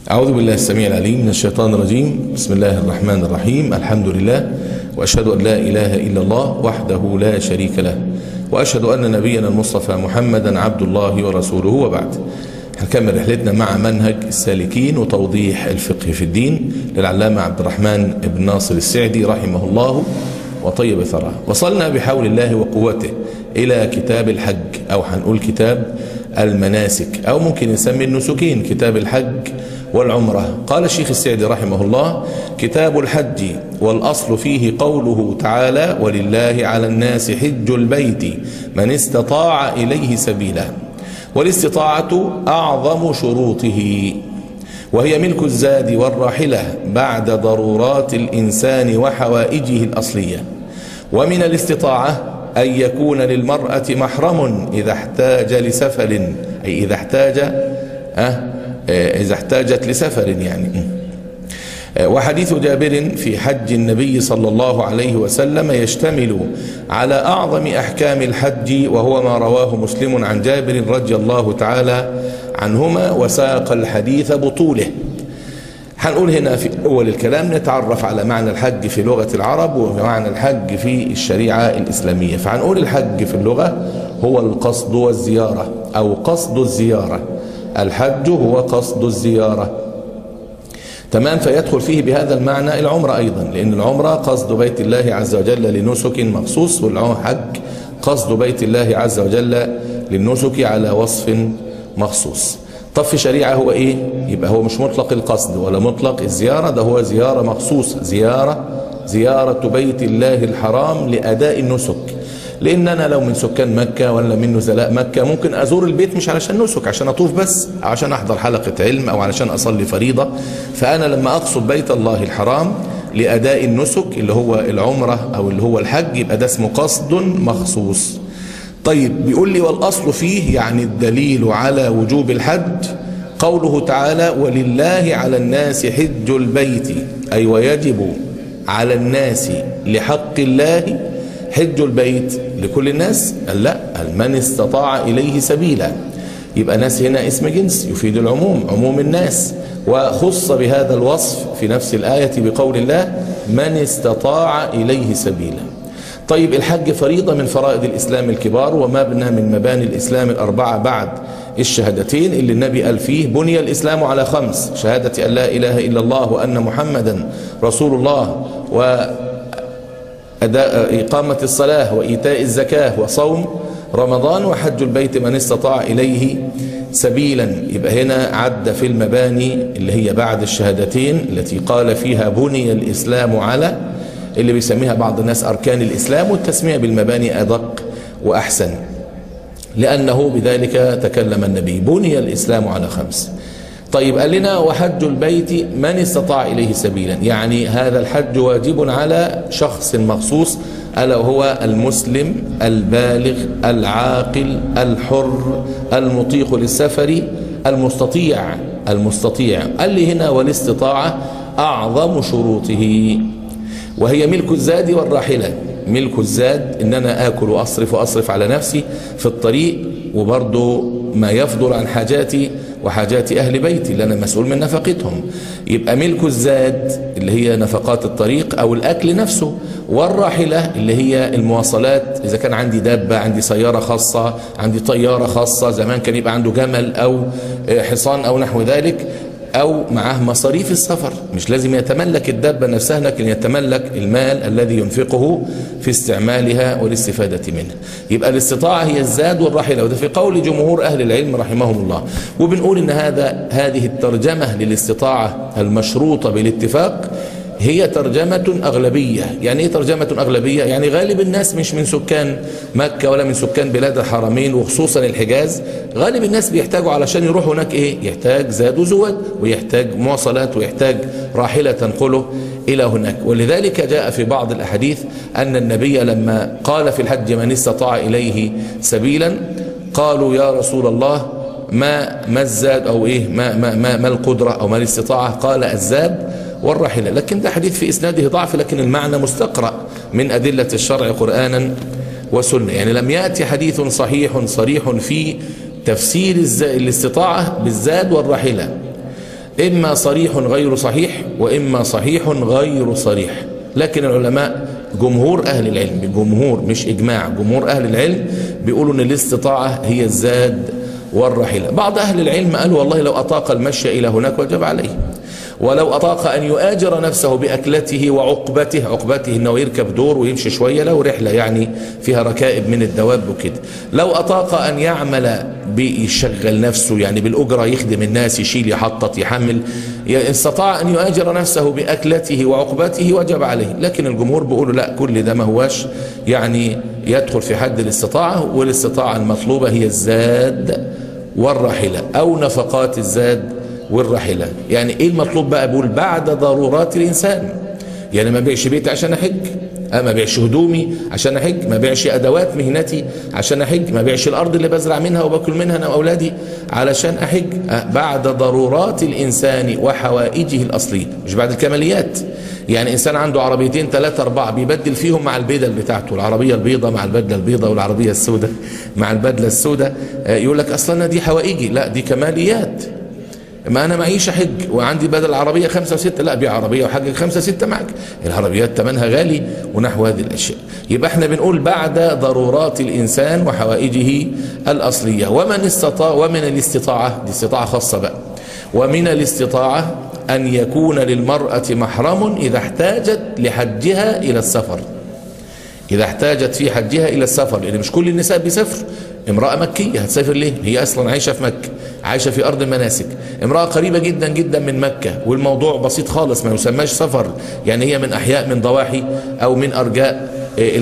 أعوذ بالله السميع العليم من الشيطان الرجيم بسم الله الرحمن الرحيم الحمد لله وأشهد أن لا إله إلا الله وحده لا شريك له وأشهد أن نبينا المصطفى محمدا عبد الله ورسوله وبعد هنكمل رحلتنا مع منهج السالكين وتوضيح الفقه في الدين للعلامة عبد الرحمن بن ناصر السعدي رحمه الله وطيب ثراه وصلنا بحول الله وقوته إلى كتاب الحج أو هنقول كتاب المناسك أو ممكن نسمي النسكين كتاب الحج والعمرة قال الشيخ السعدي رحمه الله كتاب الحج والأصل فيه قوله تعالى ولله على الناس حج البيت من استطاع إليه سبيلا والاستطاعة أعظم شروطه وهي ملك الزاد والراحلة بعد ضرورات الإنسان وحوائجه الأصلية ومن الاستطاعة أن يكون للمرأة محرم إذا احتاج لسفر أي إذا احتاج أه إذا احتاجت لسفر يعني وحديث جابر في حج النبي صلى الله عليه وسلم يشتمل على أعظم أحكام الحج وهو ما رواه مسلم عن جابر رضي الله تعالى عنهما وساق الحديث بطوله هنقول هنا في أول الكلام نتعرف على معنى الحج في لغة العرب ومعنى الحج في الشريعة الإسلامية فهنقول الحج في اللغة هو القصد والزيارة أو قصد الزيارة الحج هو قصد الزيارة تمام فيدخل فيه بهذا المعنى العمرة أيضا لأن العمرة قصد بيت الله عز وجل لنسك مخصوص والحج قصد بيت الله عز وجل للنسك على وصف مخصوص طب في شريعة هو ايه يبقى هو مش مطلق القصد ولا مطلق الزيارة ده هو زيارة مخصوصة زيارة زيارة بيت الله الحرام لأداء النسك لان انا لو من سكان مكة ولا من نزلاء مكة ممكن ازور البيت مش علشان نسك عشان اطوف بس أو عشان احضر حلقة علم او علشان اصلي فريضة فانا لما اقصد بيت الله الحرام لاداء النسك اللي هو العمرة او اللي هو الحج يبقى ده اسمه قصد مخصوص طيب بيقول لي والاصل فيه يعني الدليل على وجوب الحج قوله تعالى ولله على الناس حج البيت اي ويجب على الناس لحق الله حج البيت لكل الناس قال لا من استطاع إليه سبيلا يبقى ناس هنا اسم جنس يفيد العموم عموم الناس وخص بهذا الوصف في نفس الآية بقول الله من استطاع إليه سبيلا طيب الحج فريضة من فرائض الإسلام الكبار ومبنى من مباني الإسلام الأربعة بعد الشهادتين اللي النبي قال فيه بني الإسلام على خمس شهادة أن لا إله إلا الله وأن محمدا رسول الله و أداء إقامة الصلاة وإيتاء الزكاة وصوم رمضان وحج البيت من استطاع إليه سبيلا يبقى هنا عد في المباني اللي هي بعد الشهادتين التي قال فيها بني الإسلام على اللي بيسميها بعض الناس أركان الإسلام والتسمية بالمباني أدق وأحسن لأنه بذلك تكلم النبي بني الإسلام على خمس طيب قال لنا وحج البيت من استطاع إليه سبيلا يعني هذا الحج واجب على شخص مخصوص ألا هو المسلم البالغ العاقل الحر المطيق للسفر المستطيع المستطيع قال لي هنا والاستطاعة أعظم شروطه وهي ملك الزاد والراحلة ملك الزاد ان انا اكل واصرف واصرف على نفسي في الطريق وبرضه ما يفضل عن حاجاتي وحاجات أهل بيتي اللي أنا مسؤول من نفقتهم يبقى ملك الزاد اللي هي نفقات الطريق أو الأكل نفسه والراحلة اللي هي المواصلات إذا كان عندي دابة عندي سيارة خاصة عندي طيارة خاصة زمان كان يبقى عنده جمل أو حصان أو نحو ذلك أو معاه مصاريف السفر مش لازم يتملك الدابة نفسها لكن يتملك المال الذي ينفقه في استعمالها والاستفادة منه يبقى الاستطاعة هي الزاد والراحلة وده في قول جمهور أهل العلم رحمهم الله وبنقول إن هذا هذه الترجمة للاستطاعة المشروطة بالاتفاق هي ترجمة أغلبية يعني إيه ترجمة أغلبية يعني غالب الناس مش من سكان مكة ولا من سكان بلاد الحرمين وخصوصا الحجاز غالب الناس بيحتاجوا علشان يروحوا هناك إيه يحتاج زاد وزود ويحتاج مواصلات ويحتاج راحلة تنقله إلى هناك ولذلك جاء في بعض الأحاديث أن النبي لما قال في الحج من استطاع إليه سبيلا قالوا يا رسول الله ما ما الزاد أو إيه ما, ما, ما, ما القدرة أو ما الاستطاعة قال الزاد والراحلة لكن ده حديث في إسناده ضعف لكن المعنى مستقرأ من أدلة الشرع قرآنا وسنة يعني لم يأتي حديث صحيح صريح في تفسير الاستطاعة بالزاد والراحلة إما صريح غير صحيح وإما صحيح غير صريح لكن العلماء جمهور أهل العلم جمهور مش إجماع جمهور أهل العلم بيقولوا أن الاستطاعة هي الزاد والرحلة بعض أهل العلم قالوا والله لو أطاق المشي إلى هناك وجب عليه ولو أطاق أن يؤاجر نفسه بأكلته وعقبته عقبته أنه يركب دور ويمشي شوية لو رحلة يعني فيها ركائب من الدواب وكده لو أطاق أن يعمل بيشغل نفسه يعني بالأجرة يخدم الناس يشيل يحطط يحمل استطاع أن يؤاجر نفسه بأكلته وعقبته وجب عليه لكن الجمهور بيقولوا لا كل ده ما هواش يعني يدخل في حد الاستطاعة والاستطاعة المطلوبة هي الزاد والراحلة أو نفقات الزاد والراحلة يعني ايه المطلوب بقى بقول بعد ضرورات الانسان يعني ما بيعش بيتي عشان احج ما بيعش هدومي عشان احج ما بيعش ادوات مهنتي عشان احج ما بيعش الارض اللي بزرع منها وباكل منها انا واولادي علشان احج بعد ضرورات الانسان وحوائجه الاصليه مش بعد الكماليات يعني انسان عنده عربيتين ثلاثة اربعة بيبدل فيهم مع البدل بتاعته العربية البيضة مع البدلة البيضة والعربية السوداء مع البدلة السوداء يقول لك اصلا دي حوائجي لا دي كماليات ما انا معيش حج وعندي بدل عربيه خمسه وسته لا بيع عربيه وحج خمسه سته معك العربيات ثمنها غالي ونحو هذه الاشياء يبقى احنا بنقول بعد ضرورات الانسان وحوائجه الاصليه ومن استطاع ومن الاستطاعه دي استطاعه خاصه بقى ومن الاستطاعه ان يكون للمراه محرم اذا احتاجت لحجها الى السفر إذا احتاجت في حجها إلى السفر لأن مش كل النساء بيسافروا امرأة مكية هتسافر ليه هي أصلا عايشة في مكة عايشة في أرض المناسك امرأة قريبة جدا جدا من مكة والموضوع بسيط خالص ما يسماش سفر يعني هي من أحياء من ضواحي أو من أرجاء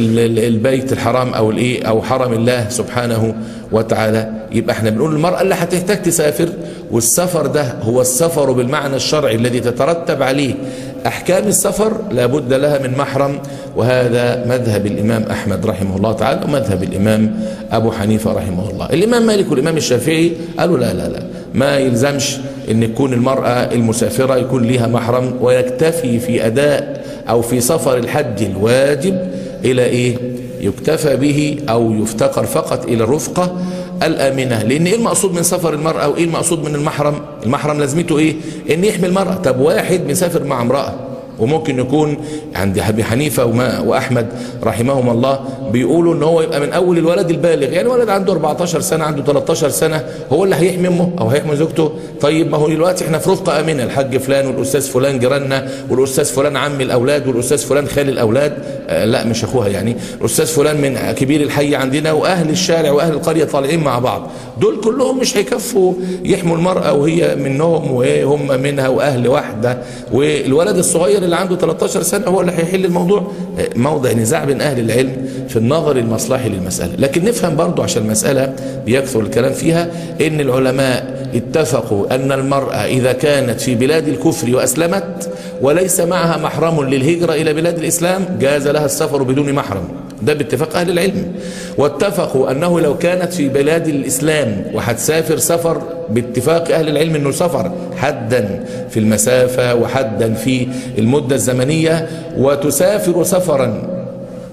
البيت الحرام أو الإيه أو حرم الله سبحانه وتعالى يبقى احنا بنقول المرأة اللي هتحتاج تسافر والسفر ده هو السفر بالمعنى الشرعي الذي تترتب عليه أحكام السفر لابد لها من محرم وهذا مذهب الإمام أحمد رحمه الله تعالى ومذهب الإمام أبو حنيفة رحمه الله الإمام مالك والإمام الشافعي قالوا لا لا لا ما يلزمش أن يكون المرأة المسافرة يكون لها محرم ويكتفي في أداء أو في سفر الحج الواجب إلى إيه يكتفى به أو يفتقر فقط إلى الرفقة الآمنة لأن إيه المقصود من سفر المرأة وإيه المقصود من المحرم المحرم لازمته إيه إن يحمي المرأة طب واحد مسافر مع امرأة وممكن يكون عند ابي حنيفه وما واحمد رحمهم الله بيقولوا ان هو يبقى من اول الولد البالغ يعني ولد عنده 14 سنه عنده 13 سنه هو اللي هيحمي امه او هيحمي زوجته طيب ما هو دلوقتي احنا في رفقه امنه الحاج فلان والاستاذ فلان جيراننا والاستاذ فلان عم الاولاد والاستاذ فلان خال الاولاد آه لا مش اخوها يعني الاستاذ فلان من كبير الحي عندنا واهل الشارع واهل القريه طالعين مع بعض دول كلهم مش هيكفوا يحموا المراه وهي منهم وهم منها واهل واحده والولد الصغير اللي عنده 13 سنة هو اللي هيحل الموضوع موضع نزاع بين أهل العلم في النظر المصلحي للمسألة لكن نفهم برضو عشان المسألة بيكثر الكلام فيها إن العلماء اتفقوا أن المرأة إذا كانت في بلاد الكفر وأسلمت وليس معها محرم للهجرة إلى بلاد الإسلام جاز لها السفر بدون محرم ده باتفاق أهل العلم واتفقوا أنه لو كانت في بلاد الإسلام وهتسافر سفر باتفاق أهل العلم أنه سفر حدا في المسافة وحدا في المدة الزمنية وتسافر سفرا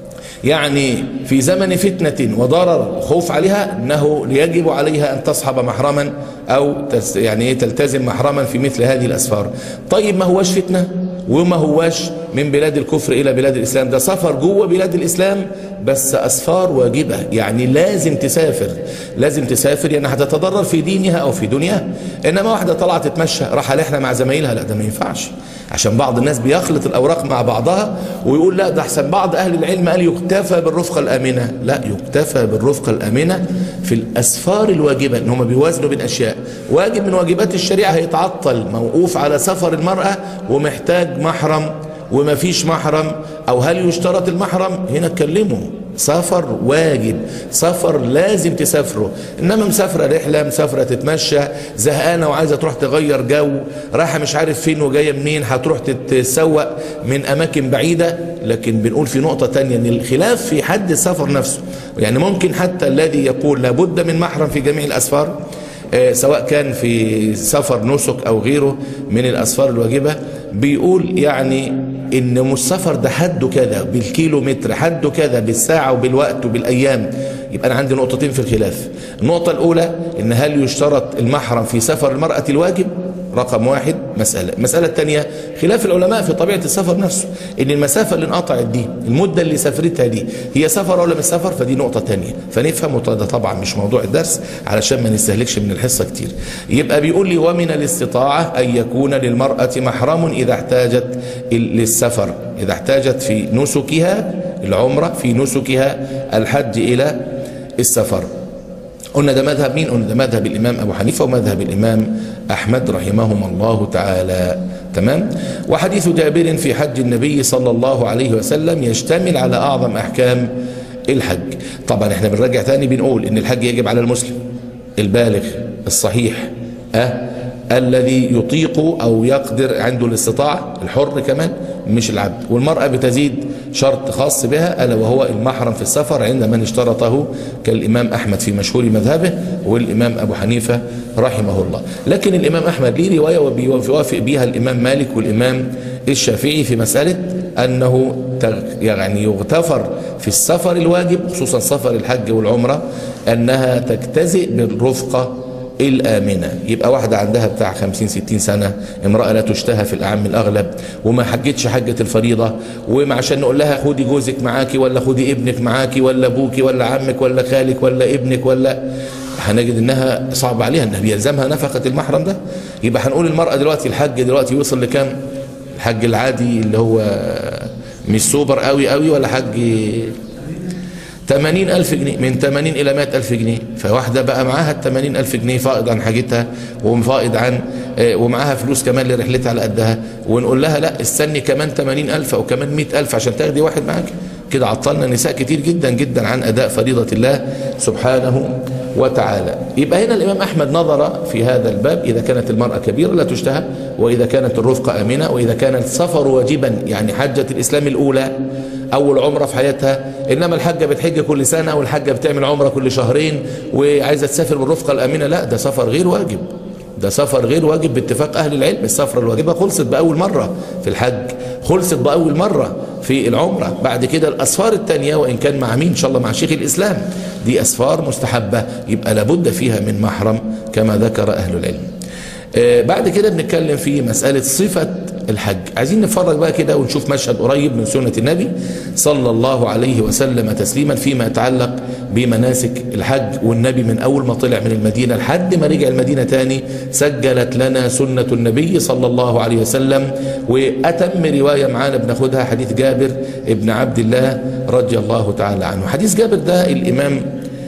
يعني في زمن فتنة وضرر خوف عليها أنه يجب عليها أن تصحب محرما أو يعني تلتزم محرما في مثل هذه الأسفار طيب ما هوش فتنة وما هواش من بلاد الكفر إلى بلاد الإسلام ده سفر جوه بلاد الإسلام بس أسفار واجبة يعني لازم تسافر لازم تسافر يعني هتتضرر في دينها أو في دنياها إنما واحدة طلعت تتمشى راح رحلة مع زمايلها لا ده ما ينفعش عشان بعض الناس بيخلط الأوراق مع بعضها ويقول لا ده أحسن بعض أهل العلم قال يكتفى بالرفقة الآمنة لا يكتفى بالرفقة الآمنة في الأسفار الواجبة إن هم بيوازنوا بين أشياء واجب من واجبات الشريعة هيتعطل موقوف على سفر المرأة ومحتاج محرم وما فيش محرم او هل يشترط المحرم هنا اتكلموا سفر واجب سفر لازم تسافره انما مسافره رحله مسافره تتمشى زهقانه وعايزه تروح تغير جو رايحه مش عارف فين وجايه منين هتروح تتسوق من اماكن بعيده لكن بنقول في نقطه تانية ان الخلاف في حد السفر نفسه يعني ممكن حتى الذي يقول لابد من محرم في جميع الاسفار سواء كان في سفر نسك او غيره من الاسفار الواجبه بيقول يعني ان السفر ده حده كذا بالكيلو متر حده كذا بالساعه وبالوقت وبالايام يبقى انا عندي نقطتين في الخلاف النقطه الاولى ان هل يشترط المحرم في سفر المراه الواجب رقم واحد مسألة المسألة الثانية خلاف العلماء في طبيعة السفر نفسه ان المسافة اللي انقطعت دي المدة اللي سافرتها دي هي سفر ولا مش سفر فدي نقطة تانية فنفهم ده طبعا مش موضوع الدرس علشان ما نستهلكش من الحصة كتير يبقى بيقول لي ومن الاستطاعة أن يكون للمرأة محرم إذا احتاجت للسفر إذا احتاجت في نسكها العمرة في نسكها الحج إلى السفر قلنا ده مذهب مين قلنا ده مذهب الإمام أبو حنيفة ومذهب الإمام أحمد رحمهم الله تعالى تمام وحديث جابر في حج النبي صلى الله عليه وسلم يشتمل على أعظم أحكام الحج طبعا احنا بنرجع تاني بنقول ان الحج يجب على المسلم البالغ الصحيح أه الذي يطيق أو يقدر عنده الاستطاعة الحر كمان مش العبد والمرأة بتزيد شرط خاص بها ألا وهو المحرم في السفر عند من اشترطه كالإمام أحمد في مشهور مذهبه والإمام أبو حنيفة رحمه الله لكن الإمام أحمد ليه رواية وبيوافق بها الإمام مالك والإمام الشافعي في مسألة أنه يعني يغتفر في السفر الواجب خصوصا سفر الحج والعمرة أنها تجتزئ بالرفقة الآمنة يبقى واحدة عندها بتاع 50 60 سنة امرأة لا تشتهى في الأعم الأغلب وما حجتش حجة الفريضة وما عشان نقول لها خدي جوزك معاكي ولا خدي ابنك معاكي ولا أبوكي ولا عمك ولا خالك ولا ابنك ولا هنجد انها صعب عليها انها بيلزمها نفقة المحرم ده يبقى هنقول المرأة دلوقتي الحج دلوقتي وصل لكام الحج العادي اللي هو مش سوبر قوي قوي ولا حج 80 ألف جنيه من 80 إلى 100 ألف جنيه فواحدة بقى معاها ال 80 ألف جنيه فائض عن حاجتها وفائض عن ومعاها فلوس كمان لرحلتها على قدها ونقول لها لا استني كمان 80 ألف أو كمان 100 ألف عشان تاخدي واحد معاك كده عطلنا نساء كتير جدا جدا عن أداء فريضة الله سبحانه وتعالى يبقى هنا الإمام أحمد نظر في هذا الباب إذا كانت المرأة كبيرة لا تشتهى وإذا كانت الرفقة آمنة وإذا كان السفر واجبا يعني حجة الإسلام الأولى أول عمرة في حياتها إنما الحجة بتحج كل سنة والحجة بتعمل عمرة كل شهرين وعايزة تسافر بالرفقة الأمينة لا ده سفر غير واجب ده سفر غير واجب باتفاق أهل العلم السفرة الواجبة خلصت بأول مرة في الحج خلصت بأول مرة في العمرة بعد كده الأسفار الثانية وإن كان مع مين إن شاء الله مع شيخ الإسلام دي أسفار مستحبة يبقى لابد فيها من محرم كما ذكر أهل العلم آه بعد كده بنتكلم في مسألة صفة الحج عايزين نتفرج بقى كده ونشوف مشهد قريب من سنة النبي صلى الله عليه وسلم تسليما فيما يتعلق بمناسك الحج والنبي من أول ما طلع من المدينة لحد ما رجع المدينة تاني سجلت لنا سنة النبي صلى الله عليه وسلم وأتم رواية معانا بناخدها حديث جابر ابن عبد الله رضي الله تعالى عنه حديث جابر ده الإمام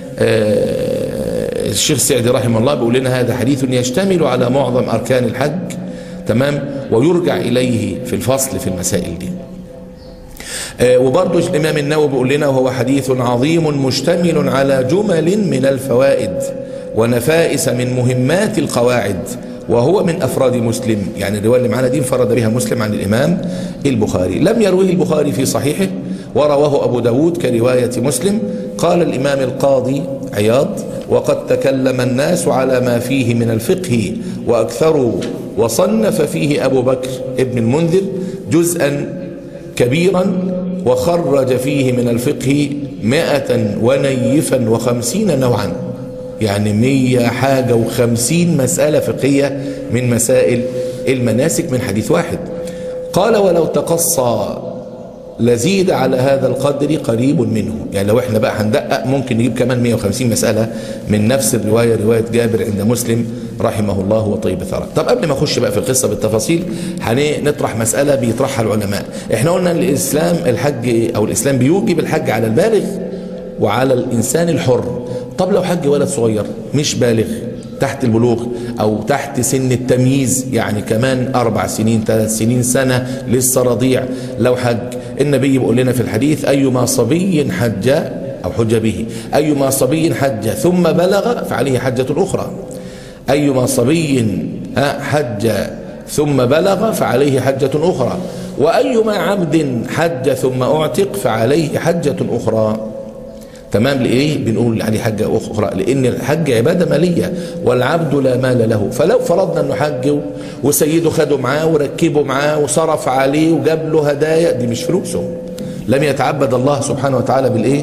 آه الشيخ سعدي رحمه الله بيقول لنا هذا حديث يشتمل على معظم أركان الحج تمام ويرجع إليه في الفصل في المسائل دي آه وبرضه الإمام النووي بيقول لنا وهو حديث عظيم مشتمل على جمل من الفوائد ونفائس من مهمات القواعد وهو من أفراد مسلم يعني الرواية اللي معانا دي انفرد بها مسلم عن الإمام البخاري لم يرويه البخاري في صحيحه ورواه أبو داود كرواية مسلم قال الإمام القاضي عياض وقد تكلم الناس على ما فيه من الفقه وأكثروا وصنف فيه أبو بكر ابن المنذر جزءا كبيرا وخرج فيه من الفقه مائة ونيفا وخمسين نوعا يعني مية حاجة وخمسين مسألة فقهية من مسائل المناسك من حديث واحد قال ولو تقصى لزيد على هذا القدر قريب منه يعني لو احنا بقى هندقق ممكن نجيب كمان 150 مسألة من نفس الرواية رواية جابر عند مسلم رحمه الله وطيب ثرى طب قبل ما اخش بقى في القصة بالتفاصيل هنطرح مسألة بيطرحها العلماء احنا قلنا ان الاسلام الحج او الاسلام بيوجب الحج على البالغ وعلى الانسان الحر طب لو حج ولد صغير مش بالغ تحت البلوغ او تحت سن التمييز يعني كمان اربع سنين ثلاث سنين سنة لسه رضيع لو حج النبي بيقول لنا في الحديث ايما صبي حج او حج به ايما صبي حج ثم بلغ فعليه حجة اخرى ايما صبي حج ثم بلغ فعليه حجة اخرى وايما عبد حج ثم اعتق فعليه حجة اخرى تمام لإيه بنقول عليه حجة أخرى لأن الحج عبادة مالية والعبد لا مال له فلو فرضنا أنه حج وسيده خده معاه وركبه معاه وصرف عليه وجاب له هدايا دي مش فلوسه لم يتعبد الله سبحانه وتعالى بالإيه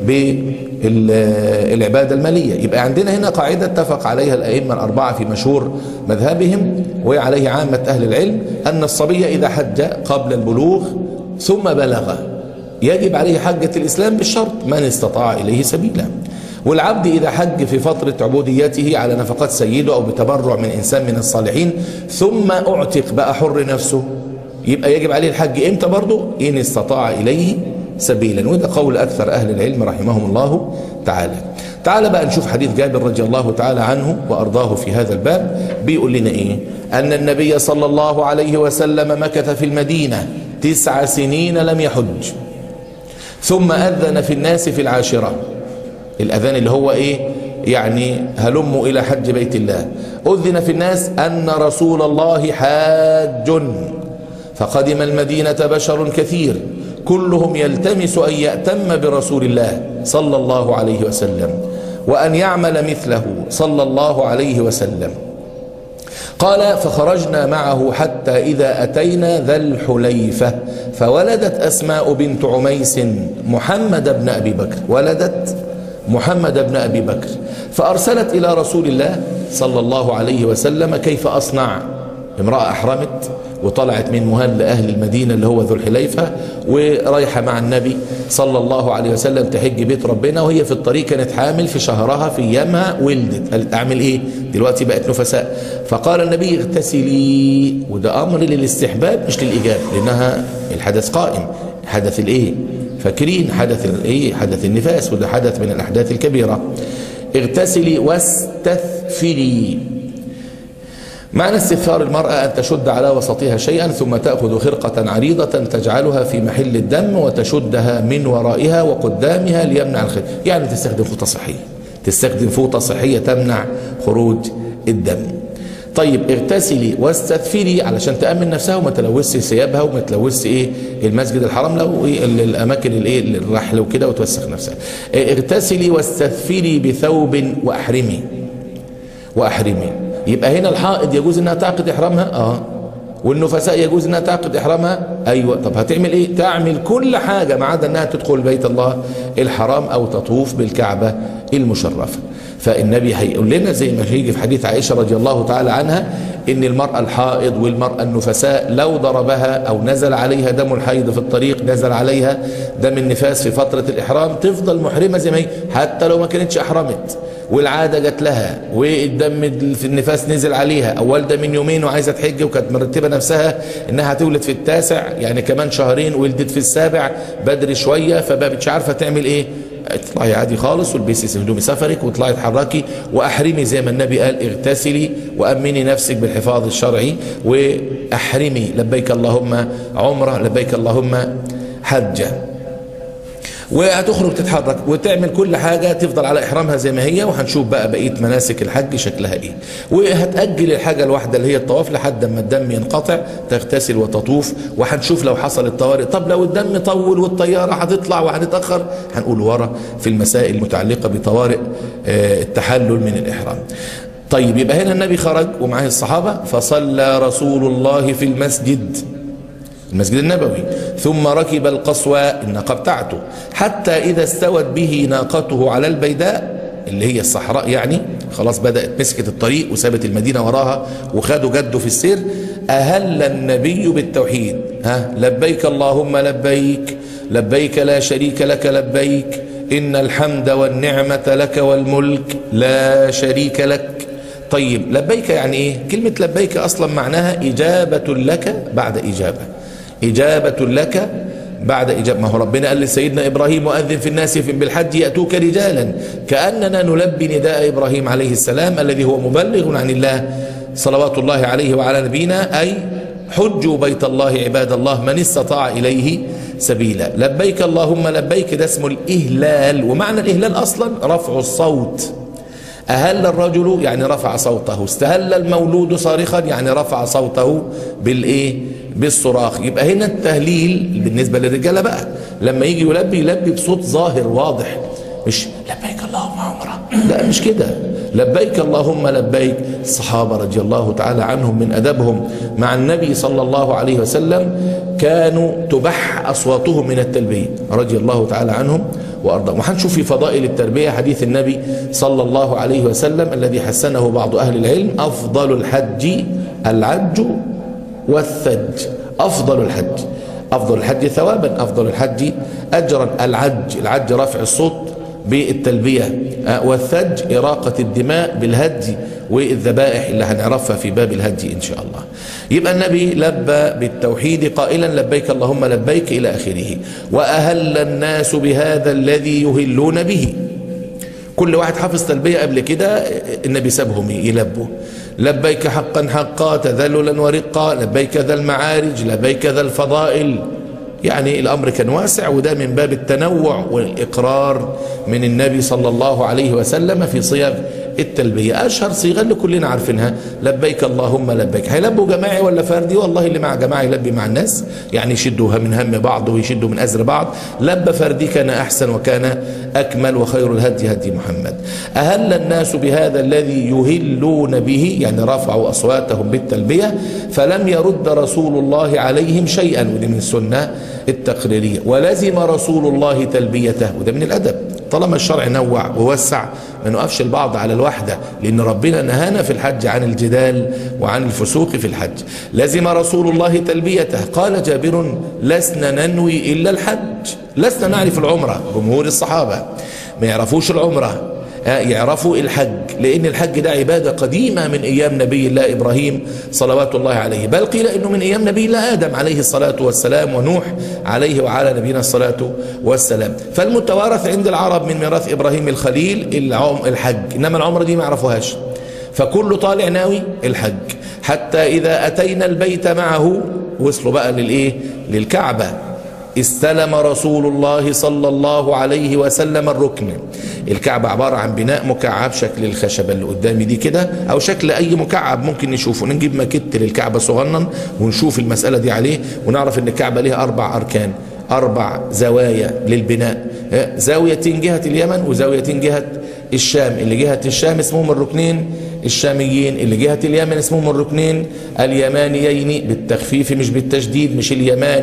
بالعبادة المالية يبقى عندنا هنا قاعدة اتفق عليها الأئمة الأربعة في مشهور مذهبهم وعليه عامة أهل العلم أن الصبي إذا حج قبل البلوغ ثم بلغ يجب عليه حجة الإسلام بالشرط من استطاع إليه سبيلا والعبد إذا حج في فترة عبوديته على نفقات سيده أو بتبرع من إنسان من الصالحين ثم أعتق بقى حر نفسه يبقى يجب عليه الحج إمتى برضه إن استطاع إليه سبيلا وده قول أكثر أهل العلم رحمهم الله تعالى تعال بقى نشوف حديث جابر رضي الله تعالى عنه وأرضاه في هذا الباب بيقول لنا إيه أن النبي صلى الله عليه وسلم مكث في المدينة تسع سنين لم يحج ثم أذن في الناس في العاشرة الأذان اللي هو إيه يعني هلموا إلى حج بيت الله أذن في الناس أن رسول الله حاج فقدم المدينة بشر كثير كلهم يلتمس أن يأتم برسول الله صلى الله عليه وسلم وأن يعمل مثله صلى الله عليه وسلم قال فخرجنا معه حتى إذا أتينا ذا الحليفة فولدت أسماء بنت عميس محمد بن أبي بكر ولدت محمد بن أبي بكر فأرسلت إلى رسول الله صلى الله عليه وسلم كيف أصنع امرأة أحرمت وطلعت من مهل أهل المدينة اللي هو ذو الحليفة ورايحة مع النبي صلى الله عليه وسلم تحج بيت ربنا وهي في الطريق كانت حامل في شهرها في أيامها ولدت قالت أعمل إيه دلوقتي بقت نفساء فقال النبي اغتسلي وده أمر للاستحباب مش للإيجاب لأنها الحدث قائم حدث الإيه فاكرين حدث الإيه حدث النفاس وده حدث من الأحداث الكبيرة اغتسلي واستثفري معنى استثار المرأة أن تشد على وسطها شيئا ثم تأخذ خرقة عريضة تجعلها في محل الدم وتشدها من ورائها وقدامها ليمنع الخير يعني تستخدم فوطة صحية تستخدم فوطة صحية تمنع خروج الدم طيب اغتسلي واستثفري علشان تأمن نفسها وما تلوثش ثيابها وما تلوثش ايه المسجد الحرام لو إيه الاماكن الايه الرحل وكده وتوسخ نفسها اغتسلي واستثفري بثوب واحرمي واحرمي يبقى هنا الحائض يجوز انها تعقد احرامها اه والنفساء يجوز انها تعقد احرامها ايوه طب هتعمل ايه تعمل كل حاجه ما عدا انها تدخل بيت الله الحرام او تطوف بالكعبه المشرفه فالنبي هيقول لنا زي ما هيجي في حديث عائشه رضي الله تعالى عنها ان المراه الحائض والمراه النفساء لو ضربها او نزل عليها دم الحيض في الطريق نزل عليها دم النفاس في فتره الاحرام تفضل محرمه زي ما هي حتى لو ما كانتش احرمت والعاده جت لها والدم في النفاس نزل عليها او والده من يومين وعايزه تحج وكانت مرتبه نفسها انها هتولد في التاسع يعني كمان شهرين ولدت في السابع بدري شويه فبقتش عارفه تعمل ايه اطلعي عادي خالص والبسي هدوم سفرك واطلعي اتحركي واحرمي زي ما النبي قال اغتسلي وامني نفسك بالحفاظ الشرعي واحرمي لبيك اللهم عمره لبيك اللهم حجه وهتخرج تتحرك وتعمل كل حاجة تفضل على إحرامها زي ما هي وهنشوف بقى بقية مناسك الحج شكلها إيه وهتأجل الحاجة الواحدة اللي هي الطواف لحد ما الدم ينقطع تغتسل وتطوف وهنشوف لو حصل الطوارئ طب لو الدم طول والطيارة هتطلع وهنتأخر هنقول ورا في المسائل المتعلقة بطوارئ التحلل من الإحرام طيب يبقى هنا النبي خرج ومعه الصحابة فصلى رسول الله في المسجد المسجد النبوي ثم ركب القصوى الناقة بتاعته حتى إذا استوت به ناقته على البيداء اللي هي الصحراء يعني خلاص بدأت مسكت الطريق وسابت المدينة وراها وخدوا جده في السير أهل النبي بالتوحيد ها لبيك اللهم لبيك لبيك لا شريك لك لبيك إن الحمد والنعمة لك والملك لا شريك لك طيب لبيك يعني إيه كلمة لبيك أصلا معناها إجابة لك بعد إجابة إجابة لك بعد إجابة ما هو ربنا قال لسيدنا إبراهيم وأذن في الناس بالحج يأتوك رجالا كأننا نلبي نداء إبراهيم عليه السلام الذي هو مبلغ عن الله صلوات الله عليه وعلى نبينا أي حجوا بيت الله عباد الله من استطاع إليه سبيلا لبيك اللهم لبيك ده اسمه الإهلال ومعنى الإهلال أصلا رفع الصوت أهل الرجل يعني رفع صوته استهل المولود صارخا يعني رفع صوته بالإيه بالصراخ يبقى هنا التهليل بالنسبة للرجالة بقى لما يجي يلبي يلبي بصوت ظاهر واضح مش لبيك اللهم عمره لا مش كده لبيك اللهم لبيك الصحابة رضي الله تعالى عنهم من أدبهم مع النبي صلى الله عليه وسلم كانوا تبح أصواتهم من التلبية رضي الله تعالى عنهم وأرضاهم وهنشوف في فضائل التربية حديث النبي صلى الله عليه وسلم الذي حسنه بعض أهل العلم أفضل الحج العج والثج أفضل الحج أفضل الحج ثوابا أفضل الحج أجرا العج العج رفع الصوت بالتلبية والثج إراقة الدماء بالهدي والذبائح اللي هنعرفها في باب الهدي إن شاء الله يبقى النبي لبى بالتوحيد قائلا لبيك اللهم لبيك إلى آخره وأهل الناس بهذا الذي يهلون به كل واحد حافظ تلبية قبل كده النبي سابهم يلبوا لبيك حقا حقا تذللا ورقا لبيك ذا المعارج لبيك ذا الفضائل يعني الأمر كان واسع وده من باب التنوع والإقرار من النبي صلى الله عليه وسلم في صيغ التلبية أشهر صيغة اللي كلنا عارفينها لبيك اللهم لبيك هيلبوا جماعي ولا فردي والله اللي مع جماعة يلبي مع الناس يعني يشدوا من هم بعض ويشدوا من أزر بعض لب فردي كان أحسن وكان أكمل وخير الهدي هدي محمد أهل الناس بهذا الذي يهلون به يعني رفعوا أصواتهم بالتلبية فلم يرد رسول الله عليهم شيئا ودي من السنة التقريرية ولزم رسول الله تلبيته وده من الأدب طالما الشرع نوع ووسع ما نقفش البعض على الوحدة لأن ربنا نهانا في الحج عن الجدال وعن الفسوق في الحج لزم رسول الله تلبيته قال جابر لسنا ننوي إلا الحج لسنا نعرف العمرة جمهور الصحابة ما يعرفوش العمرة يعرفوا الحج لأن الحج ده عبادة قديمة من أيام نبي الله إبراهيم صلوات الله عليه بل قيل أنه من أيام نبي الله آدم عليه الصلاة والسلام ونوح عليه وعلى نبينا الصلاة والسلام فالمتوارث عند العرب من ميراث إبراهيم الخليل الحج إنما العمرة دي ما يعرفوهاش فكل طالع ناوي الحج حتى إذا أتينا البيت معه وصلوا بقى للإيه للكعبة استلم رسول الله صلى الله عليه وسلم الركن الكعبة عبارة عن بناء مكعب شكل الخشبة اللي قدامي دي كده أو شكل أي مكعب ممكن نشوفه نجيب ماكيت للكعبة صغنن ونشوف المسألة دي عليه ونعرف إن الكعبة ليها أربع أركان أربع زوايا للبناء زاويتين جهة اليمن وزاويتين جهة الشام اللي جهة الشام اسمهم الركنين الشاميين اللي جهة اليمن اسمهم الركنين اليمانيين بالتخفيف مش بالتشديد مش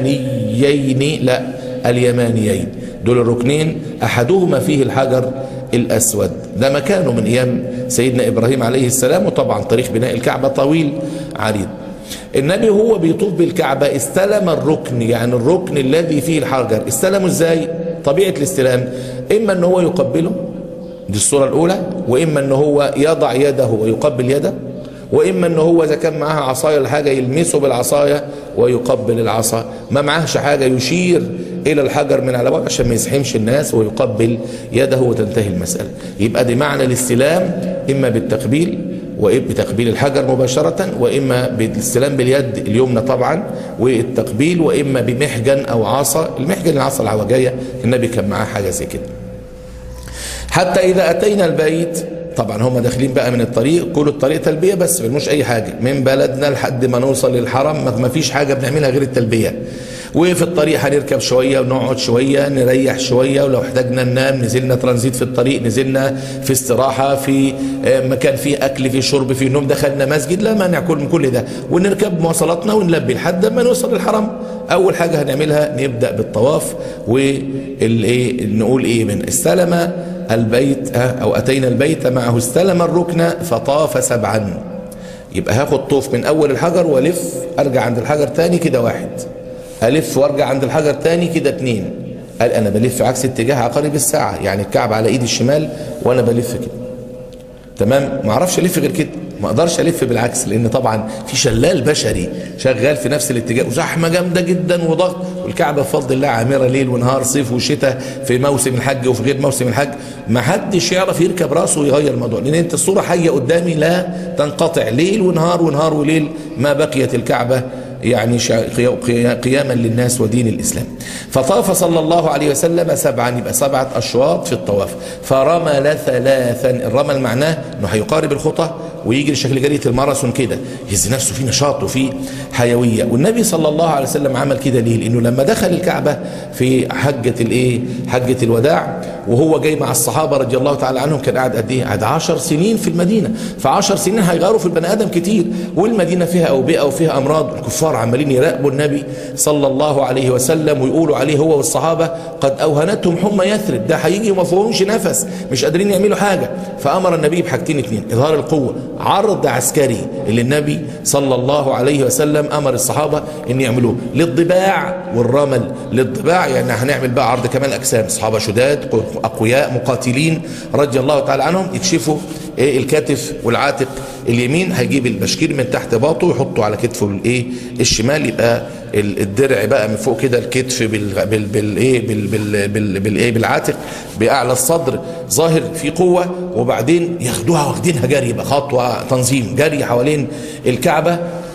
اليمانيين لا اليمانيين دول الركنين أحدهما فيه الحجر الأسود ده مكانه من أيام سيدنا إبراهيم عليه السلام وطبعا تاريخ بناء الكعبة طويل عريض النبي هو بيطوف بالكعبة استلم الركن يعني الركن الذي فيه الحجر استلمه ازاي طبيعة الاستلام اما ان هو يقبله دي الصورة الاولى واما ان هو يضع يده ويقبل يده واما ان هو اذا كان معاه عصايه ولا حاجه يلمسه بالعصايه ويقبل العصا ما معهش حاجه يشير الى الحجر من على بعد عشان ما يزحمش الناس ويقبل يده وتنتهي المساله يبقى دي معنى الاستلام اما بالتقبيل وبتقبيل الحجر مباشرة وإما بالاستلام باليد اليمنى طبعا والتقبيل وإما بمحجن أو عصا المحجن العصا العوجية النبي كان معاه حاجة زي كده حتى إذا أتينا البيت طبعا هم داخلين بقى من الطريق كل الطريق تلبية بس مش أي حاجة من بلدنا لحد ما نوصل للحرم ما فيش حاجة بنعملها غير التلبية وفي الطريق هنركب شوية ونقعد شوية نريح شوية ولو احتاجنا ننام نزلنا ترانزيت في الطريق نزلنا في استراحة في مكان فيه أكل فيه شرب فيه نوم دخلنا مسجد لا مانع كل من كل ده ونركب مواصلاتنا ونلبي لحد ما نوصل للحرم أول حاجة هنعملها نبدأ بالطواف والايه نقول إيه من استلم البيت أو أتينا البيت معه استلم الركن فطاف سبعا يبقى هاخد طوف من أول الحجر والف أرجع عند الحجر تاني كده واحد ألف وارجع عند الحجر تاني كده اتنين قال أنا بلف عكس اتجاه عقارب الساعة يعني الكعب على إيدي الشمال وأنا بلف كده تمام ما اعرفش الف غير كده ما اقدرش الف بالعكس لان طبعا في شلال بشري شغال في نفس الاتجاه وزحمه جامده جدا وضغط والكعبه بفضل الله عامره ليل ونهار صيف وشتاء في موسم الحج وفي غير موسم الحج ما حدش يعرف يركب راسه ويغير الموضوع لان انت الصوره حيه قدامي لا تنقطع ليل ونهار ونهار وليل ما بقيت الكعبه يعني قياما للناس ودين الإسلام فطاف صلى الله عليه وسلم سبعا يبقى سبعة أشواط في الطواف فرمل ثلاثا الرمل معناه أنه هيقارب الخطى ويجري شكل جرية الماراثون كده يهز نفسه في نشاط وفي حيوية والنبي صلى الله عليه وسلم عمل كده ليه لأنه لما دخل الكعبة في حجة الإيه حجة الوداع وهو جاي مع الصحابة رضي الله تعالى عنهم كان قاعد قد إيه قاعد 10 سنين في المدينة ف10 سنين هيغيروا في البني آدم كتير والمدينة فيها أوبئة وفيها أمراض الكفار الكفار عمالين يراقبوا النبي صلى الله عليه وسلم ويقولوا عليه هو والصحابة قد أوهنتهم حمى يثرب ده هيجي وما فيهمش نفس مش قادرين يعملوا حاجة فأمر النبي بحاجتين اتنين إظهار القوة عرض عسكري اللي النبي صلى الله عليه وسلم أمر الصحابة أن يعملوه للضباع والرمل للضباع يعني هنعمل بقى عرض كمال أجسام صحابة شداد أقوياء مقاتلين رضي الله تعالى عنهم يكشفوا ايه الكتف والعاتق اليمين هيجيب البشكير من تحت باطه ويحطه على كتفه بالايه الشمال يبقى الدرع بقى من فوق كده الكتف بال بال بالايه بال بال بال بالايه بالعاتق باعلى الصدر ظاهر في قوه وبعدين ياخدوها واخدينها جري يبقى خطوه تنظيم جري حوالين الكعبه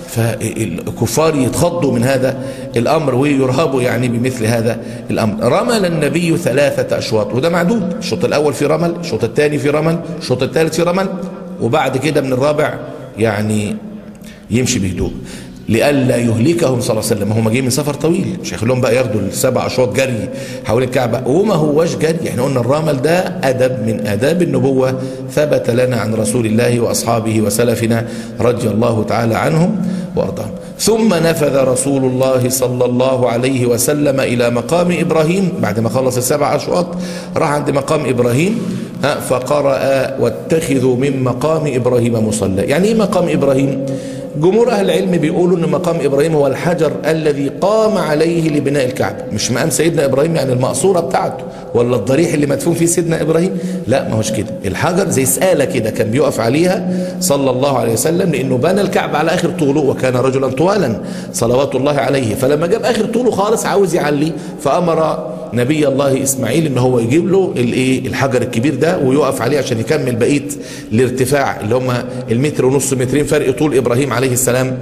فالكفار يتخضوا من هذا الأمر ويرهبوا يعني بمثل هذا الأمر رمل النبي ثلاثة أشواط وده معدود الشوط الأول في رمل الشوط الثاني في رمل الشوط الثالث في رمل وبعد كده من الرابع يعني يمشي بهدوء لئلا يهلكهم صلى الله عليه وسلم هم جايين من سفر طويل مش هيخلوهم بقى ياخدوا السبع اشواط جري حوالين الكعبه وما هوش جري احنا قلنا الرمل ده ادب من اداب النبوه ثبت لنا عن رسول الله واصحابه وسلفنا رضي الله تعالى عنهم وارضاهم ثم نفذ رسول الله صلى الله عليه وسلم الى مقام ابراهيم بعد ما خلص السبع اشواط راح عند مقام ابراهيم فقرأ واتخذوا من مقام ابراهيم مصلى يعني ايه مقام ابراهيم جمهور أهل العلم بيقولوا أن مقام إبراهيم هو الحجر الذي قام عليه لبناء الكعبة مش مقام سيدنا إبراهيم يعني المقصورة بتاعته ولا الضريح اللي مدفون فيه سيدنا إبراهيم لا ما هوش كده الحجر زي سآلة كده كان بيقف عليها صلى الله عليه وسلم لأنه بنى الكعبة على آخر طوله وكان رجلا طوالا صلوات الله عليه فلما جاب آخر طوله خالص عاوز يعلي فأمر نبي الله اسماعيل ان هو يجيب له الايه الحجر الكبير ده ويقف عليه عشان يكمل بقيه الارتفاع اللي هم المتر ونص مترين فرق طول ابراهيم عليه السلام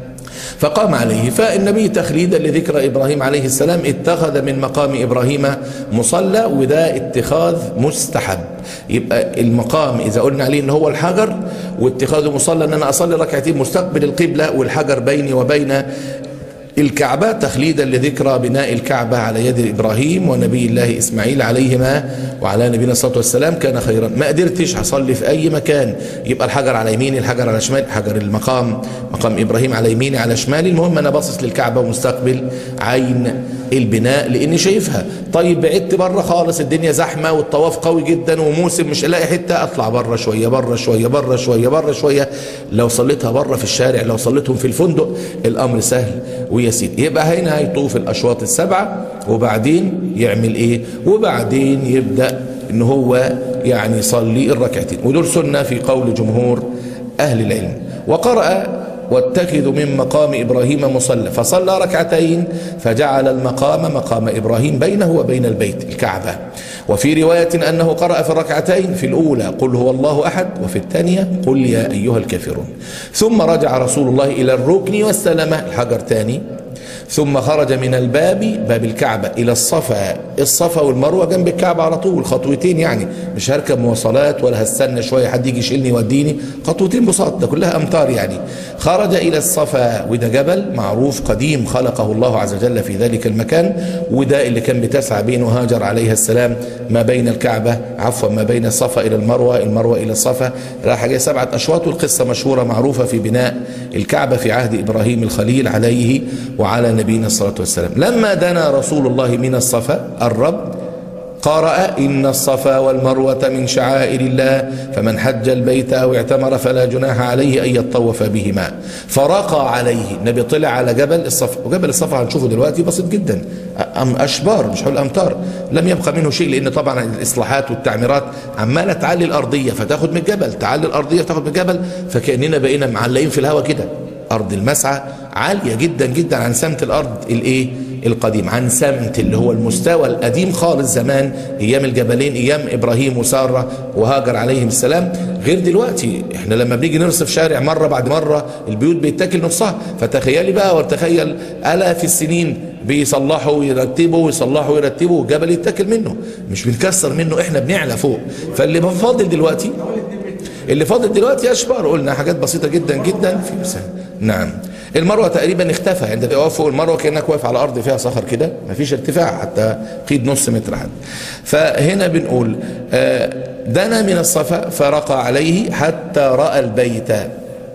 فقام عليه فالنبي تخليدا لذكر إبراهيم عليه السلام اتخذ من مقام إبراهيم مصلى وده اتخاذ مستحب يبقى المقام إذا قلنا عليه إن هو الحجر واتخاذه مصلى أن أنا أصلي ركعتين مستقبل القبلة والحجر بيني وبين الكعبة تخليدا لذكرى بناء الكعبة على يد إبراهيم ونبي الله إسماعيل عليهما وعلى نبينا الصلاة والسلام كان خيرا ما قدرتش هصلي في أي مكان يبقى الحجر على يميني الحجر على شمالي حجر المقام مقام إبراهيم على يميني على شمالي المهم أنا باصص للكعبة ومستقبل عين البناء لاني شايفها طيب بعدت بره خالص الدنيا زحمه والطواف قوي جدا وموسم مش الاقي حته اطلع بره شويه بره شويه بره شويه بره شويه لو صليتها بره في الشارع لو صليتهم في الفندق الامر سهل ويسير يبقى هنا هيطوف الاشواط السبعه وبعدين يعمل ايه وبعدين يبدا ان هو يعني يصلي الركعتين ودول سنه في قول جمهور اهل العلم وقرأ واتخذوا من مقام إبراهيم مصلى فصلى ركعتين فجعل المقام مقام إبراهيم بينه وبين البيت الكعبة وفي رواية أنه قرأ في الركعتين في الأولى قل هو الله أحد وفي الثانية قل يا أيها الكافرون ثم رجع رسول الله إلى الركن والسلمة الحجر ثاني ثم خرج من الباب باب الكعبة إلى الصفا الصفا والمروة جنب الكعبة على طول خطوتين يعني مش هركب مواصلات ولا هستنى شوية حد يجي يشيلني يوديني خطوتين بساط ده كلها أمتار يعني خرج إلى الصفا وده جبل معروف قديم خلقه الله عز وجل في ذلك المكان وده اللي كان بتسعى بينه هاجر عليها السلام ما بين الكعبة عفوا ما بين الصفا إلى المروة المروة إلى الصفا راح جاي سبعة أشواط والقصة مشهورة معروفة في بناء الكعبة في عهد إبراهيم الخليل عليه وعلى نبينا الصلاة والسلام لما دنا رسول الله من الصفا الرب قرأ إن الصفا والمروة من شعائر الله فمن حج البيت أو اعتمر فلا جناح عليه أن يطوف بهما فرقى عليه النبي طلع على جبل الصفا وجبل الصفا هنشوفه دلوقتي بسيط جدا أم أشبار مش هقول أمتار لم يبقى منه شيء لأن طبعا الإصلاحات والتعميرات عمالة تعلي الأرضية فتاخد من الجبل تعلي الأرضية فتاخد من الجبل فكأننا بقينا معلقين في الهواء كده أرض المسعى عالية جدا جدا عن سمت الأرض الإيه القديم عن سمت اللي هو المستوى القديم خالص زمان ايام الجبلين ايام ابراهيم وساره وهاجر عليهم السلام غير دلوقتي احنا لما بنيجي نرصف شارع مره بعد مره البيوت بيتاكل نصها فتخيلي بقى وتخيل الاف السنين بيصلحوا ويرتبوا ويصلحوا ويرتبوا والجبل يتاكل منه مش بنكسر منه احنا بنعلى فوق فاللي فاضل دلوقتي اللي فاضل دلوقتي اشبار قلنا حاجات بسيطه جدا جدا في مثال نعم المروه تقريبا اختفى عند تقف فوق المروه كانك واقف على ارض فيها صخر كده مفيش ارتفاع حتى قيد نص متر حد فهنا بنقول دنا من الصفا فرقى عليه حتى راى البيت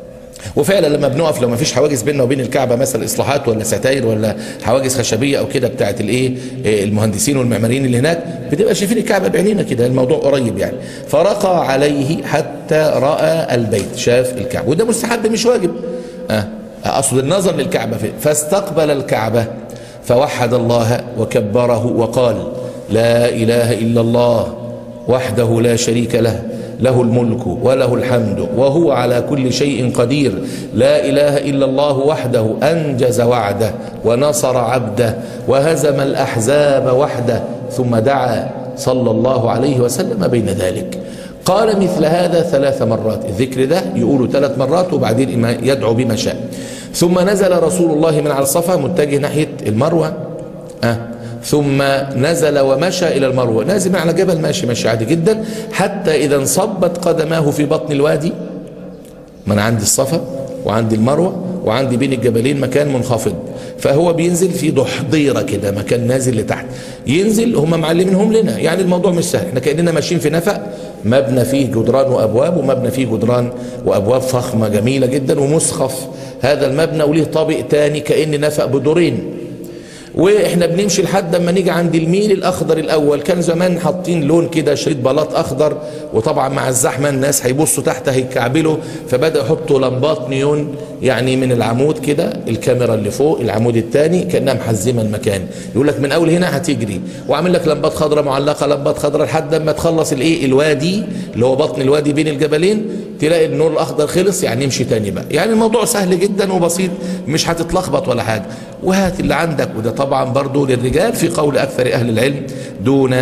وفعلا لما بنقف لو ما فيش حواجز بيننا وبين الكعبه مثلا اصلاحات ولا ستاير ولا حواجز خشبيه او كده بتاعه الايه إيه المهندسين والمعماريين اللي هناك بتبقى شايفين الكعبه بعينينا كده الموضوع قريب يعني فرقى عليه حتى راى البيت شاف الكعبه وده مستحب مش واجب اه اقصد النظر للكعبه فيه. فاستقبل الكعبه فوحد الله وكبره وقال لا اله الا الله وحده لا شريك له له الملك وله الحمد وهو على كل شيء قدير لا إله إلا الله وحده أنجز وعده ونصر عبده وهزم الأحزاب وحده ثم دعا صلى الله عليه وسلم بين ذلك قال مثل هذا ثلاث مرات الذكر ده يقوله ثلاث مرات وبعدين يدعو بما شاء ثم نزل رسول الله من على الصفا متجه ناحية المروة أه ثم نزل ومشى إلى المروة نازل على جبل ماشي ماشي عادي جدا حتى إذا انصبت قدماه في بطن الوادي من عند الصفا وعند المروة وعندي بين الجبلين مكان منخفض فهو بينزل في ضحضيرة كده مكان نازل لتحت ينزل هم معلمينهم لنا يعني الموضوع مش سهل احنا كأننا ماشيين في نفق مبنى فيه جدران وأبواب ومبنى فيه جدران وأبواب فخمة جميلة جدا ومسخف هذا المبنى وليه طابق تاني كأن نفق بدورين واحنا بنمشي لحد اما نيجي عند الميل الاخضر الاول كان زمان حاطين لون كده شريط بلاط اخضر وطبعا مع الزحمه الناس هيبصوا تحت هيكعبلوا فبدا يحطوا لمبات نيون يعني من العمود كده الكاميرا اللي فوق العمود الثاني كانها محزمه المكان يقول لك من اول هنا هتجري وعامل لك لمبات خضراء معلقه لمبات خضراء لحد اما تخلص الايه الوادي اللي هو بطن الوادي بين الجبلين تلاقي النور الاخضر خلص يعني نمشي تاني بقى يعني الموضوع سهل جدا وبسيط مش هتتلخبط ولا حاجه وهات اللي عندك وده طبعا برضو للرجال في قول اكثر اهل العلم دون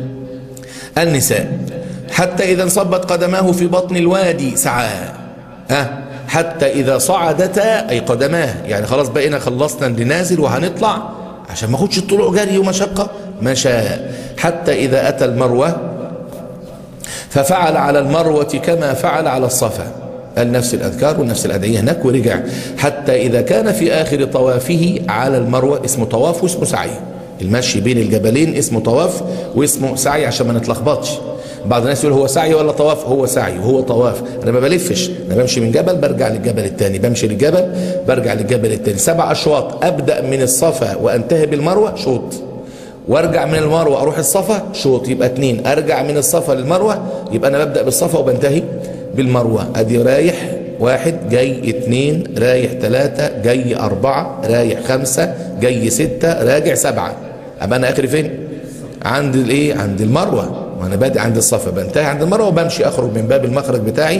النساء حتى اذا انصبت قدماه في بطن الوادي سعى أه حتى اذا صعدتا اي قدماه يعني خلاص بقينا خلصنا اللي نازل وهنطلع عشان ما اخدش الطلوع جري ومشقه مشى حتى اذا اتى المروه ففعل على المروة كما فعل على الصفا قال نفس الأذكار ونفس الأدعية هناك ورجع حتى إذا كان في آخر طوافه على المروة اسمه طواف واسمه سعي المشي بين الجبلين اسمه طواف واسمه سعي عشان ما نتلخبطش بعض الناس يقول هو سعي ولا طواف هو سعي وهو طواف انا ما بلفش انا بمشي من جبل برجع للجبل الثاني بمشي للجبل برجع للجبل الثاني سبع اشواط ابدا من الصفا وانتهي بالمروه شوط وارجع من المروه اروح الصفا شوط يبقى اتنين ارجع من الصفا للمروه يبقى انا ببدا بالصفا وبنتهي بالمروه ادي رايح واحد جاي اتنين رايح تلاتة جاي اربعة رايح خمسة جاي ستة راجع سبعة ابقى انا اخري فين عند الايه عند المروه وانا بادئ عند الصفا بنتهي عند المروه وبمشي اخرج من باب المخرج بتاعي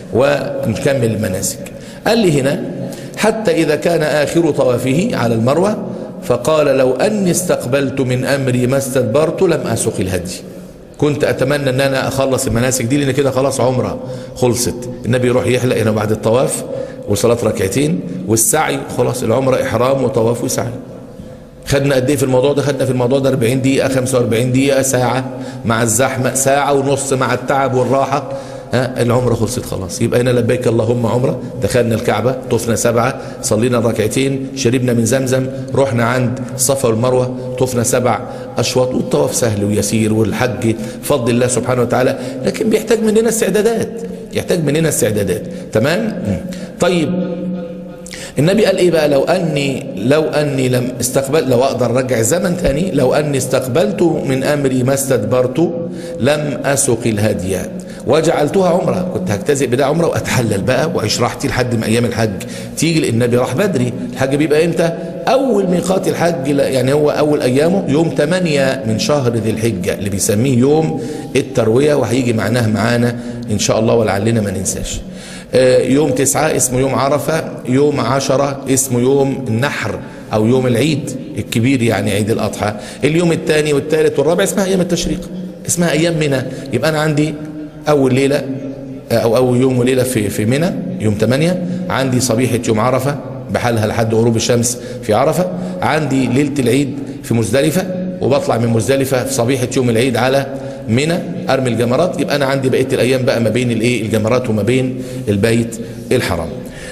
ونكمل المناسك قال لي هنا حتى اذا كان اخر طوافه على المروه فقال لو أني استقبلت من أمري ما استدبرت لم أسق الهدي كنت أتمنى أن أنا أخلص المناسك دي لأن كده خلاص عمرة خلصت النبي يروح يحلق هنا بعد الطواف وصلاة ركعتين والسعي خلاص العمرة إحرام وطواف وسعي خدنا قد ايه في الموضوع ده خدنا في الموضوع ده 40 دقيقة 45 دقيقة ساعة مع الزحمة ساعة ونص مع التعب والراحة ها العمرة خلصت خلاص يبقى هنا لبيك اللهم عمرة دخلنا الكعبة طفنا سبعة صلينا الركعتين شربنا من زمزم رحنا عند الصفا والمروة طفنا سبع أشواط والطواف سهل ويسير والحج فضل الله سبحانه وتعالى لكن بيحتاج مننا استعدادات يحتاج مننا استعدادات تمام طيب النبي قال ايه بقى لو اني لو اني لم استقبل لو اقدر ارجع الزمن تاني لو اني استقبلت من امري ما استدبرت لم اسق الهدي وجعلتها عمره كنت هجتزئ بدا عمره واتحلل بقى واعيش راحتي لحد ما ايام الحج تيجي لان النبي راح بدري الحج بيبقى امتى اول ميقات الحج يعني هو اول ايامه يوم 8 من شهر ذي الحجه اللي بيسميه يوم الترويه وهيجي معناه معانا ان شاء الله ولعلنا ما ننساش يوم تسعة اسمه يوم عرفة يوم عشرة اسمه يوم النحر أو يوم العيد الكبير يعني عيد الأضحى اليوم الثاني والثالث والرابع اسمها أيام التشريق اسمها أيام منى يبقى أنا عندي أول ليلة أو أول يوم وليلة في في منى يوم 8 عندي صبيحة يوم عرفة بحالها لحد غروب الشمس في عرفة عندي ليلة العيد في مزدلفة وبطلع من مزدلفة في صبيحة يوم العيد على منى ارمي الجمرات يبقى انا عندي بقيه الايام بقى ما بين الايه الجمرات وما بين البيت الحرام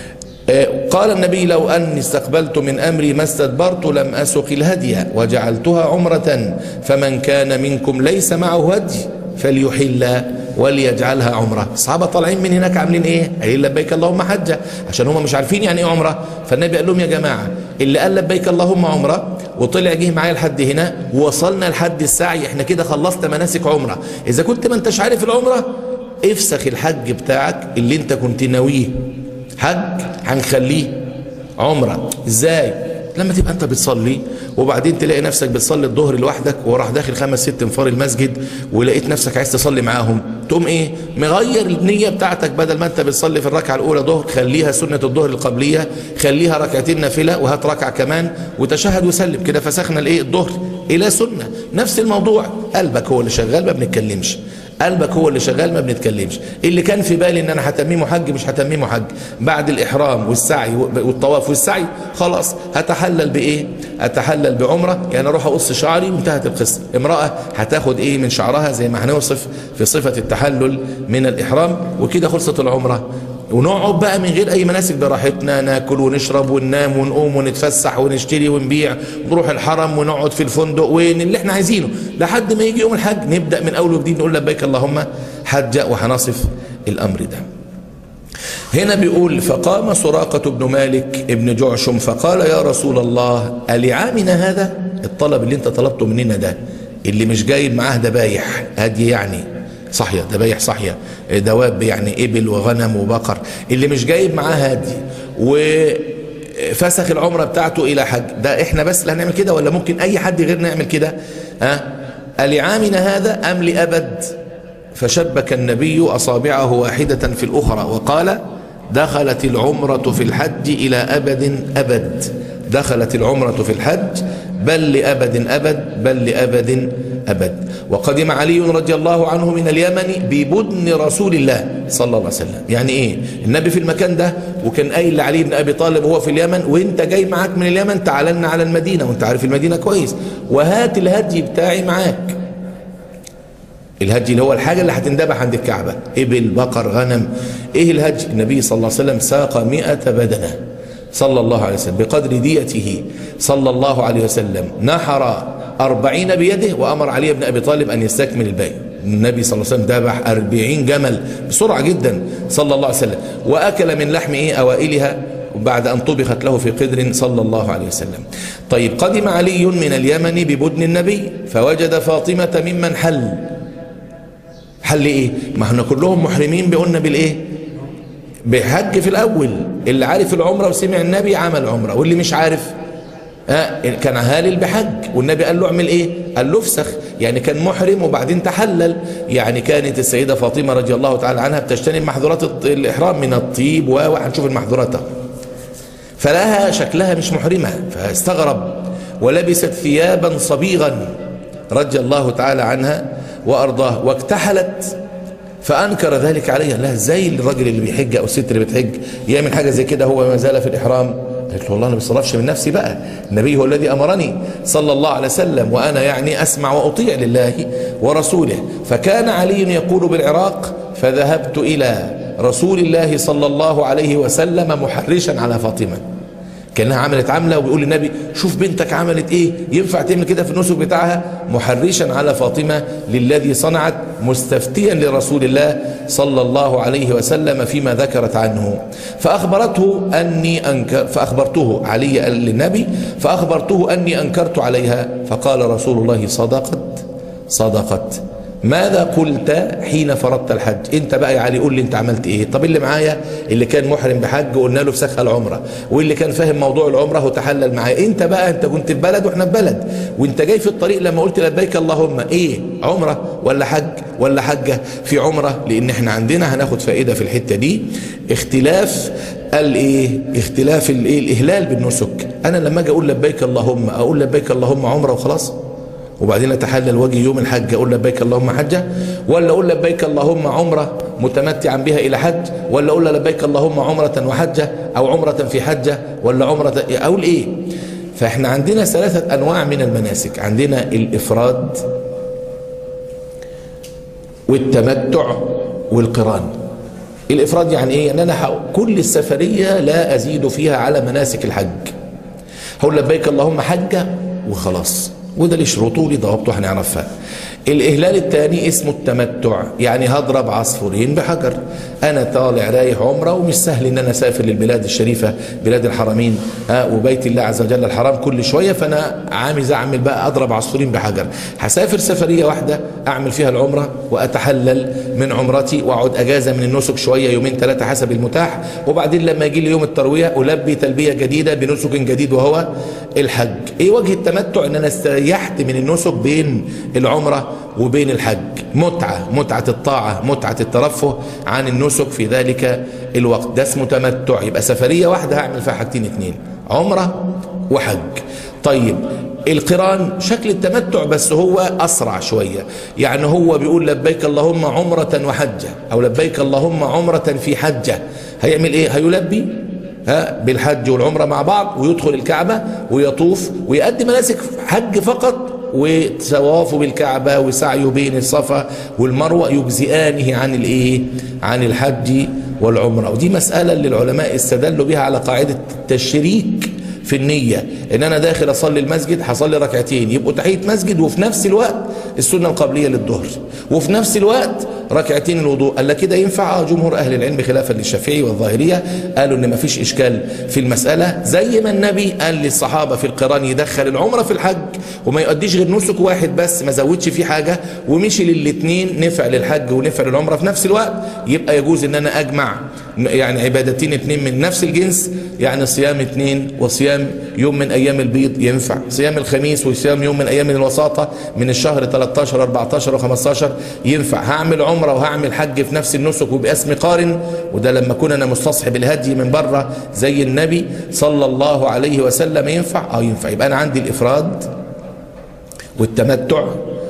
قال النبي لو أني استقبلت من أمري ما استدبرت لم أسق الهدي وجعلتها عمرة فمن كان منكم ليس معه هدي فليحل وليجعلها عمره الصحابة طالعين من هناك عاملين ايه قايلين لبيك اللهم حجة عشان هم مش عارفين يعني ايه عمرة فالنبي قال لهم يا جماعة اللي قال لبيك اللهم عمرة وطلع جه معايا لحد هنا ووصلنا لحد السعي احنا كده خلصنا مناسك عمرة اذا كنت ما انتش عارف العمرة افسخ الحج بتاعك اللي انت كنت ناويه حج هنخليه عمرة ازاي لما تبقى انت بتصلي وبعدين تلاقي نفسك بتصلي الظهر لوحدك وراح داخل خمس ست انفار المسجد ولقيت نفسك عايز تصلي معاهم تقوم ايه مغير النية بتاعتك بدل ما انت بتصلي في الركعة الاولى ظهر خليها سنة الظهر القبلية خليها ركعتين نافلة وهات ركعة كمان وتشهد وسلم كده فسخنا الايه الظهر الى سنة نفس الموضوع قلبك هو اللي شغال ما بنتكلمش قلبك هو اللي شغال ما بنتكلمش اللي كان في بالي ان انا هتميمه حج مش هتميمه حج بعد الاحرام والسعي والطواف والسعي خلاص هتحلل بايه اتحلل بعمره يعني اروح اقص شعري وانتهت القصه امراه هتاخد ايه من شعرها زي ما هنوصف في صفه التحلل من الاحرام وكده خلصت العمره ونقعد بقى من غير اي مناسك براحتنا ناكل ونشرب وننام ونقوم ونتفسح ونشتري ونبيع ونروح الحرم ونقعد في الفندق وين اللي احنا عايزينه لحد ما يجي يوم الحج نبدا من اول وجديد نقول لبيك اللهم حجه وهنصف الامر ده هنا بيقول فقام سراقة بن مالك ابن جعشم فقال يا رسول الله ألعامنا هذا الطلب اللي انت طلبته مننا ده اللي مش جايب معاه دبايح هدي يعني صحية دبايح صحية دواب يعني إبل وغنم وبقر اللي مش جايب معاه هادي وفسخ العمرة بتاعته إلى حج ده إحنا بس اللي هنعمل كده ولا ممكن أي حد غيرنا يعمل كده ها ألعامنا هذا أم لأبد فشبك النبي أصابعه واحدة في الأخرى وقال دخلت العمرة في الحج إلى أبد أبد دخلت العمرة في الحج بل لأبد أبد بل لأبد أبد وقدم علي رضي الله عنه من اليمن ببدن رسول الله صلى الله عليه وسلم يعني إيه النبي في المكان ده وكان قايل لعلي بن أبي طالب وهو في اليمن وانت جاي معاك من اليمن تعالنا على المدينة وانت عارف المدينة كويس وهات الهدي بتاعي معاك الهدي اللي هو الحاجة اللي هتندبح عند الكعبة إبل بقر غنم إيه الهدي النبي صلى الله عليه وسلم ساق مئة بدنة صلى الله عليه وسلم بقدر ديته صلى الله عليه وسلم نحر أربعين بيده وأمر علي بن أبي طالب أن يستكمل الباقي النبي صلى الله عليه وسلم ذبح أربعين جمل بسرعة جدا صلى الله عليه وسلم وأكل من لحم إيه أوائلها بعد أن طبخت له في قدر صلى الله عليه وسلم طيب قدم علي من اليمن ببدن النبي فوجد فاطمة ممن حل حل إيه ما احنا كلهم محرمين بقولنا بالإيه بحج في الأول اللي عارف العمرة وسمع النبي عمل عمرة واللي مش عارف آه كان هالل بحج والنبي قال له اعمل ايه قال له افسخ يعني كان محرم وبعدين تحلل يعني كانت السيدة فاطمة رضي الله تعالى عنها بتجتنب محظورات الإحرام من الطيب وهنشوف المحظورات فلها شكلها مش محرمة فاستغرب ولبست ثيابا صبيغا رضي الله تعالى عنها وأرضاه واكتحلت فأنكر ذلك عليها لا ازاي الراجل اللي بيحج أو الست اللي بتحج يعمل حاجة زي كده هو ما زال في الإحرام قالت له والله أنا ما بصرفش من نفسي بقى النبي هو الذي أمرني صلى الله عليه وسلم وأنا يعني أسمع وأطيع لله ورسوله فكان علي يقول بالعراق فذهبت إلى رسول الله صلى الله عليه وسلم محرشا على فاطمة كانها عملت عملة وبيقول للنبي شوف بنتك عملت ايه ينفع تعمل كده في النسك بتاعها محرشا على فاطمة للذي صنعت مستفتيا لرسول الله صلى الله عليه وسلم فيما ذكرت عنه فأخبرته أني أنكر فأخبرته علي للنبي فأخبرته أني أنكرت عليها فقال رسول الله صدقت صدقت ماذا قلت حين فرضت الحج انت بقى يا علي قول لي انت عملت ايه طب اللي معايا اللي كان محرم بحج قلنا له فسخها العمره واللي كان فاهم موضوع العمره وتحلل معايا انت بقى انت كنت في بلد واحنا في بلد وانت جاي في الطريق لما قلت لبيك اللهم ايه عمره ولا حج ولا حجه في عمره لان احنا عندنا هناخد فائده في الحته دي اختلاف الايه اختلاف الايه الاهلال بالنسك انا لما اجي اقول لبيك اللهم اقول لبيك اللهم عمره وخلاص وبعدين اتحلل واجي يوم الحج اقول لبيك اللهم حجه ولا اقول لبيك اللهم عمره متمتعا بها الى حج ولا اقول لبيك اللهم عمره وحجه او عمره في حجه ولا عمره اقول ايه فاحنا عندنا ثلاثه انواع من المناسك عندنا الافراد والتمتع والقران الافراد يعني ايه ان انا كل السفريه لا ازيد فيها على مناسك الحج هقول لبيك اللهم حجه وخلاص وده ليه شروطه وليه ضوابطه هنعرفها الإهلال الثاني اسمه التمتع يعني هضرب عصفورين بحجر أنا طالع رايح عمرة ومش سهل إن أنا أسافر للبلاد الشريفة بلاد الحرمين ها وبيت الله عز وجل الحرام كل شوية فأنا عامز أعمل بقى أضرب عصفورين بحجر هسافر سفرية واحدة أعمل فيها العمرة وأتحلل من عمرتي وأقعد أجازة من النسك شوية يومين ثلاثة حسب المتاح وبعدين لما يجي لي يوم التروية ألبي تلبية جديدة بنسك جديد وهو الحج إيه وجه التمتع إن أنا استريحت من النسك بين العمرة وبين الحج متعة متعة الطاعة متعة الترفه عن النسك في ذلك الوقت ده اسمه تمتع يبقى سفرية واحدة هعمل فيها حاجتين اتنين عمرة وحج طيب القران شكل التمتع بس هو أسرع شوية يعني هو بيقول لبيك اللهم عمرة وحجة أو لبيك اللهم عمرة في حجة هيعمل إيه هيلبي ها بالحج والعمرة مع بعض ويدخل الكعبة ويطوف ويؤدي مناسك حج فقط وتوافه بالكعبة وسعيه بين الصفا والمروة يجزئانه عن الايه عن الحج والعمرة ودي مسألة اللي العلماء استدلوا بها على قاعدة التشريك في النية ان انا داخل اصلي المسجد هصلي ركعتين يبقوا تحية مسجد وفي نفس الوقت السنة القبلية للظهر وفي نفس الوقت ركعتين الوضوء قال كده ينفع جمهور اهل العلم خلافا للشافعي والظاهرية قالوا ان ما فيش اشكال في المسألة زي ما النبي قال للصحابة في القران يدخل العمرة في الحج وما يؤديش غير نسك واحد بس ما زودش فيه حاجة ومشي للاثنين نفع للحج ونفع للعمرة في نفس الوقت يبقى يجوز ان انا اجمع يعني عبادتين اثنين من نفس الجنس يعني صيام اثنين وصيام يوم من ايام البيض ينفع صيام الخميس وصيام يوم من ايام الوساطة من الشهر 13 14 و15 ينفع هعمل عمرة وهعمل حج في نفس النسك وباسم قارن وده لما اكون انا مستصحب الهدي من بره زي النبي صلى الله عليه وسلم ينفع اه ينفع يبقى انا عندي الافراد والتمتع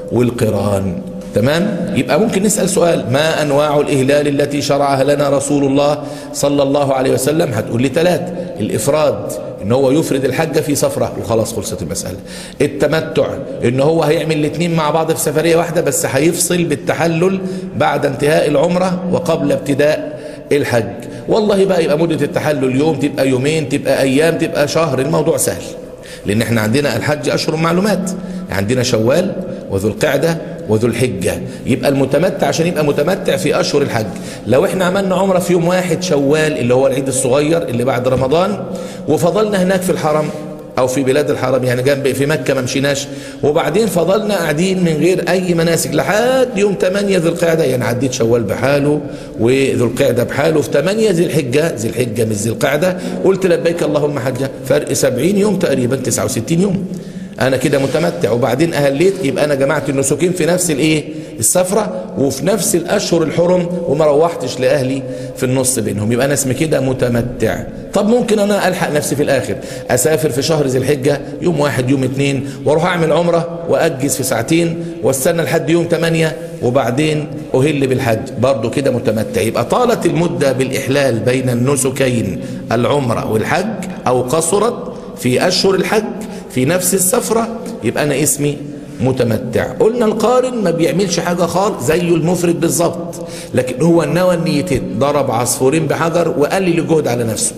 والقران تمام يبقى ممكن نسأل سؤال ما أنواع الإهلال التي شرعها لنا رسول الله صلى الله عليه وسلم هتقول لي ثلاث الإفراد ان هو يفرد الحجة في سفرة وخلاص خلصت المسألة التمتع ان هو هيعمل الاثنين مع بعض في سفرية واحدة بس هيفصل بالتحلل بعد انتهاء العمرة وقبل ابتداء الحج والله بقى يبقى مدة التحلل يوم تبقى يومين تبقى ايام تبقى شهر الموضوع سهل لان احنا عندنا الحج اشهر معلومات عندنا شوال وذو القعدة وذو الحجة يبقى المتمتع عشان يبقى متمتع في أشهر الحج لو احنا عملنا عمرة في يوم واحد شوال اللي هو العيد الصغير اللي بعد رمضان وفضلنا هناك في الحرم او في بلاد الحرم يعني جنب في مكة ما مشيناش وبعدين فضلنا قاعدين من غير اي مناسك لحد يوم 8 ذي القعدة يعني عديت شوال بحاله وذو القعدة بحاله في 8 ذي الحجة ذي الحجة مش ذي القعدة قلت لبيك اللهم حجة فرق 70 يوم تقريبا 69 يوم انا كده متمتع وبعدين اهليت يبقى انا جمعت النسكين في نفس الايه السفرة وفي نفس الاشهر الحرم وما روحتش لاهلي في النص بينهم يبقى انا اسمي كده متمتع طب ممكن انا الحق نفسي في الاخر اسافر في شهر ذي الحجة يوم واحد يوم اتنين واروح اعمل عمرة واجز في ساعتين واستنى لحد يوم تمانية وبعدين اهل بالحج برضه كده متمتع يبقى طالت المدة بالاحلال بين النسكين العمرة والحج او قصرت في اشهر الحج في نفس السفرة يبقى أنا اسمي متمتع قلنا القارن ما بيعملش حاجة خالص زيه المفرد بالظبط لكن هو نوى النيتين ضرب عصفورين بحجر وقلل الجهد على نفسه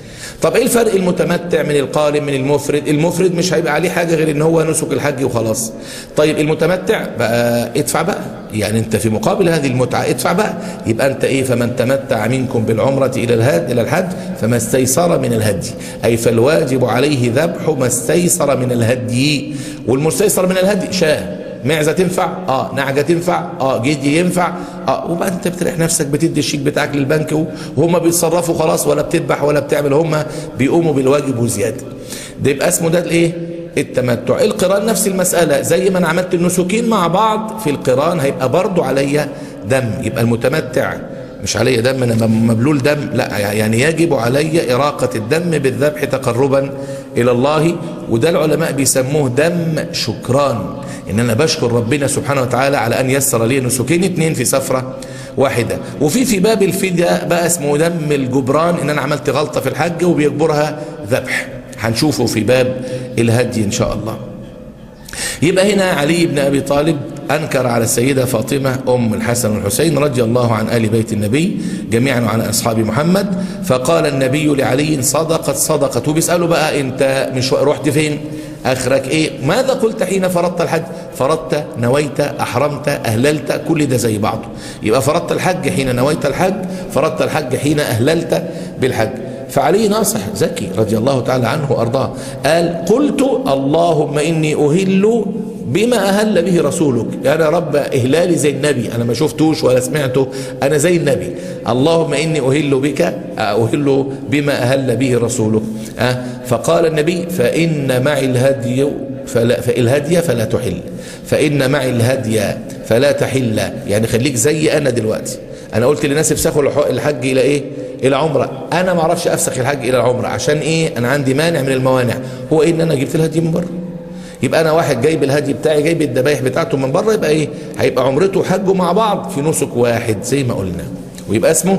طب ايه الفرق المتمتع من القارن من المفرد المفرد مش هيبقى عليه حاجة غير ان هو نسك الحج وخلاص طيب المتمتع بقى ادفع بقى يعني انت في مقابل هذه المتعة ادفع بقى يبقى انت ايه فمن تمتع منكم بالعمرة الى الهد الى الحج فما استيسر من الهدي اي فالواجب عليه ذبح ما استيسر من الهدي والمستيسر من الهدي شاه معزة تنفع اه نعجة تنفع اه جدي ينفع اه وبعد انت بتريح نفسك بتدي الشيك بتاعك للبنك وهم بيتصرفوا خلاص ولا بتذبح ولا بتعمل هم بيقوموا بالواجب وزيادة ده يبقى اسمه ده الايه التمتع القران نفس المسألة زي ما انا عملت النسكين مع بعض في القران هيبقى برضو عليا دم يبقى المتمتع مش علي دم انا مبلول دم لا يعني يجب علي إراقة الدم بالذبح تقربا إلى الله وده العلماء بيسموه دم شكران إن أنا بشكر ربنا سبحانه وتعالى على أن يسر لي نسكين اتنين في سفرة واحدة وفي في باب الفدية بقى اسمه دم الجبران إن أنا عملت غلطة في الحج وبيجبرها ذبح هنشوفه في باب الهدي إن شاء الله يبقى هنا علي بن أبي طالب أنكر على السيدة فاطمة أم الحسن والحسين رضي الله عن آل بيت النبي جميعا وعن أصحاب محمد فقال النبي لعلي صدقت صدقت وبيسأله بقى أنت مش رحت فين اخرك ايه ماذا قلت حين فرضت الحج فرضت نويت احرمت اهللت كل ده زي بعضه يبقى فرضت الحج حين نويت الحج فرضت الحج حين اهللت بالحج فعلي ناصح زكي رضي الله تعالى عنه وارضاه قال قلت اللهم اني اهل بما أهل به رسولك يا رب إهلالي زي النبي أنا ما شفتوش ولا سمعته أنا زي النبي اللهم إني أهل بك أهل بما أهل به رسولك أه فقال النبي فإن معي الهدي فلا فالهدي فلا تحل فإن معي الهدي فلا تحل يعني خليك زي أنا دلوقتي أنا قلت للناس افسخوا الحج إلى إيه إلى عمرة أنا ما أعرفش أفسخ الحج إلى العمرة عشان إيه أنا عندي مانع من الموانع هو إيه إن أنا جبت الهدي من بره يبقى انا واحد جايب الهدي بتاعي جايب الذبايح بتاعته من بره يبقى ايه هيبقى عمرته وحجه مع بعض في نسك واحد زي ما قلنا ويبقى اسمه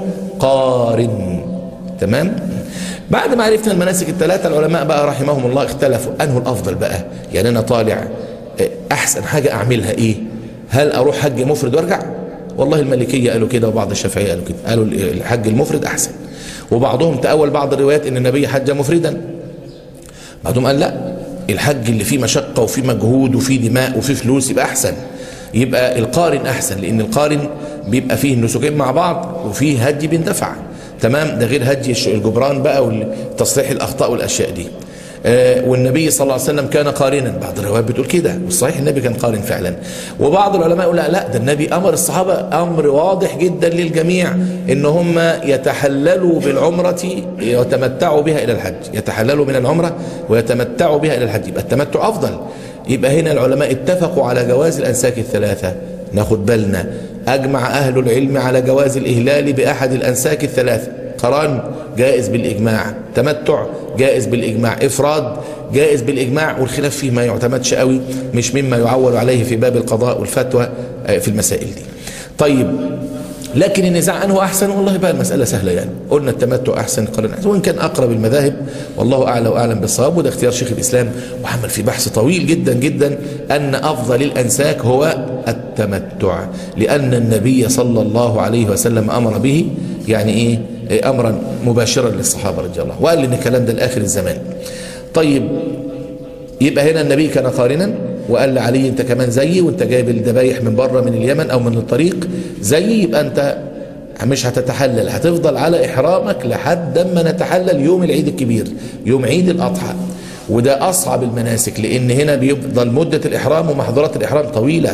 قارن تمام بعد ما عرفنا المناسك الثلاثه العلماء بقى رحمهم الله اختلفوا انه الافضل بقى يعني انا طالع احسن حاجه اعملها ايه هل اروح حج مفرد وارجع والله المالكيه قالوا كده وبعض الشافعيه قالوا كده قالوا الحج المفرد احسن وبعضهم تاول بعض الروايات ان النبي حج مفردا بعضهم قال لا الحج اللي فيه مشقة وفيه مجهود وفيه دماء وفيه فلوس يبقى أحسن يبقى القارن أحسن لأن القارن بيبقى فيه النسكين مع بعض وفيه هدي بيندفع تمام ده غير هدي الجبران بقى وتصليح الأخطاء والأشياء دي آه والنبي صلى الله عليه وسلم كان قارنا بعض الروايات بتقول كده والصحيح النبي كان قارن فعلا وبعض العلماء يقول لا لا ده النبي امر الصحابه امر واضح جدا للجميع ان هم يتحللوا بالعمره ويتمتعوا بها الى الحج يتحللوا من العمره ويتمتعوا بها الى الحج يبقى التمتع افضل يبقى هنا العلماء اتفقوا على جواز الانساك الثلاثه ناخد بالنا اجمع اهل العلم على جواز الاهلال باحد الانساك الثلاثه قران جائز بالإجماع تمتع جائز بالإجماع إفراد جائز بالإجماع والخلاف فيه ما يعتمدش قوي مش مما يعول عليه في باب القضاء والفتوى في المسائل دي طيب لكن النزاع أنه أحسن والله بقى المسألة سهلة يعني قلنا التمتع أحسن قرن أحسن وإن كان أقرب المذاهب والله أعلى وأعلم بالصواب وده اختيار شيخ الإسلام وعمل في بحث طويل جدا جدا أن أفضل الأنساك هو التمتع لأن النبي صلى الله عليه وسلم أمر به يعني إيه امرا مباشرا للصحابه رضي الله وقال ان الكلام ده لاخر الزمان طيب يبقى هنا النبي كان قارنا وقال لعلي انت كمان زيي وانت جايب الذبايح من بره من اليمن او من الطريق زيي يبقى انت مش هتتحلل هتفضل على احرامك لحد ما نتحلل يوم العيد الكبير يوم عيد الاضحى وده اصعب المناسك لان هنا بيفضل مده الاحرام ومحظورات الاحرام طويله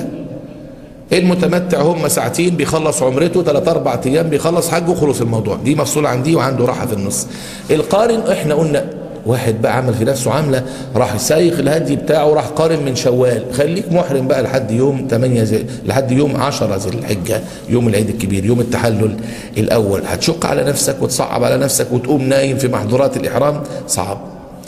المتمتع هم ساعتين بيخلص عمرته ثلاث اربع ايام بيخلص حجه وخلص الموضوع دي مفصول عن دي وعنده راحه في النص القارن احنا قلنا واحد بقى عمل في نفسه عامله راح سايق الهدي بتاعه راح قارن من شوال خليك محرم بقى لحد يوم 8 زي لحد يوم 10 ذي الحجه يوم العيد الكبير يوم التحلل الاول هتشق على نفسك وتصعب على نفسك وتقوم نايم في محظورات الاحرام صعب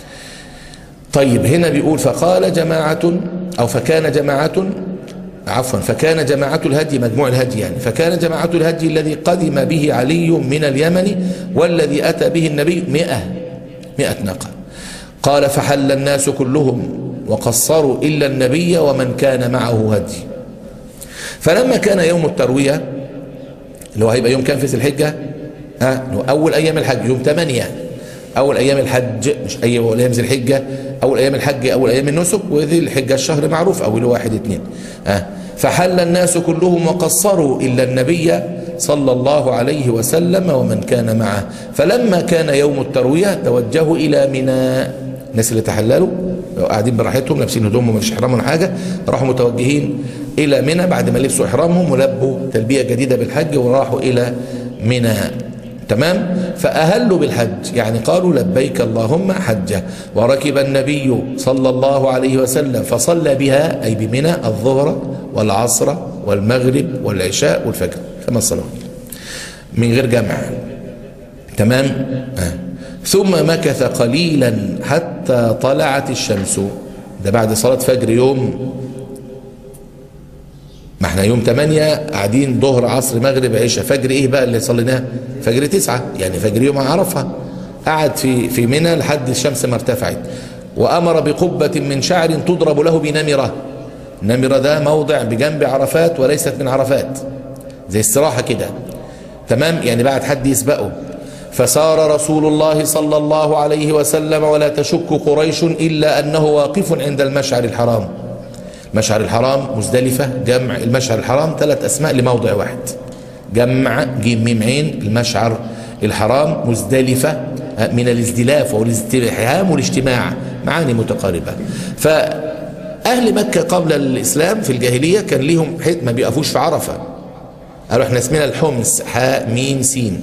طيب هنا بيقول فقال جماعه او فكان جماعه عفوا فكان جماعة الهدي مجموع الهدي يعني فكان جماعة الهدي الذي قدم به علي من اليمن والذي أتى به النبي مئة مئة ناقة قال فحل الناس كلهم وقصروا إلا النبي ومن كان معه هدي فلما كان يوم التروية اللي هو هيبقى يوم كام في ذي الحجة ها أول أيام الحج يوم 8 أول أيام الحج مش أي أول أيام ذي الحجة أول أيام الحج أول أيام النسك وذي الحجة الشهر معروف أول واحد اثنين ها فحل الناس كلهم وقصروا إلا النبي صلى الله عليه وسلم ومن كان معه فلما كان يوم التروية توجهوا إلى منى الناس اللي تحللوا قاعدين براحتهم لابسين هدومهم مفيش إحرام ولا حاجة راحوا متوجهين إلى منى بعد ما لبسوا إحرامهم ولبوا تلبية جديدة بالحج وراحوا إلى منى تمام فأهلوا بالحج يعني قالوا لبيك اللهم حجة وركب النبي صلى الله عليه وسلم فصلى بها أي بمنى الظهر والعصر والمغرب والعشاء والفجر خمس صلوات من غير جمع تمام آه. ثم مكث قليلا حتى طلعت الشمس ده بعد صلاة فجر يوم ما احنا يوم 8 قاعدين ظهر عصر مغرب عشاء فجر ايه بقى اللي صليناه فجر تسعة يعني فجر يوم عرفة قعد في في منى لحد الشمس ما ارتفعت وامر بقبة من شعر تضرب له بنمرة نمرة ده موضع بجنب عرفات وليست من عرفات زي استراحة كده تمام يعني بعد حد يسبقه فسار رسول الله صلى الله عليه وسلم ولا تشك قريش إلا أنه واقف عند المشعر الحرام مشعر الحرام مزدلفة جمع المشعر الحرام ثلاث أسماء لموضع واحد جمع جيم ميم عين المشعر الحرام مزدلفة من الازدلاف والاستحهام والاجتماع معاني متقاربة فأهل مكة قبل الإسلام في الجاهلية كان ليهم حيث ما بيقفوش في عرفة قالوا احنا اسمنا الحمص حاء ميم سين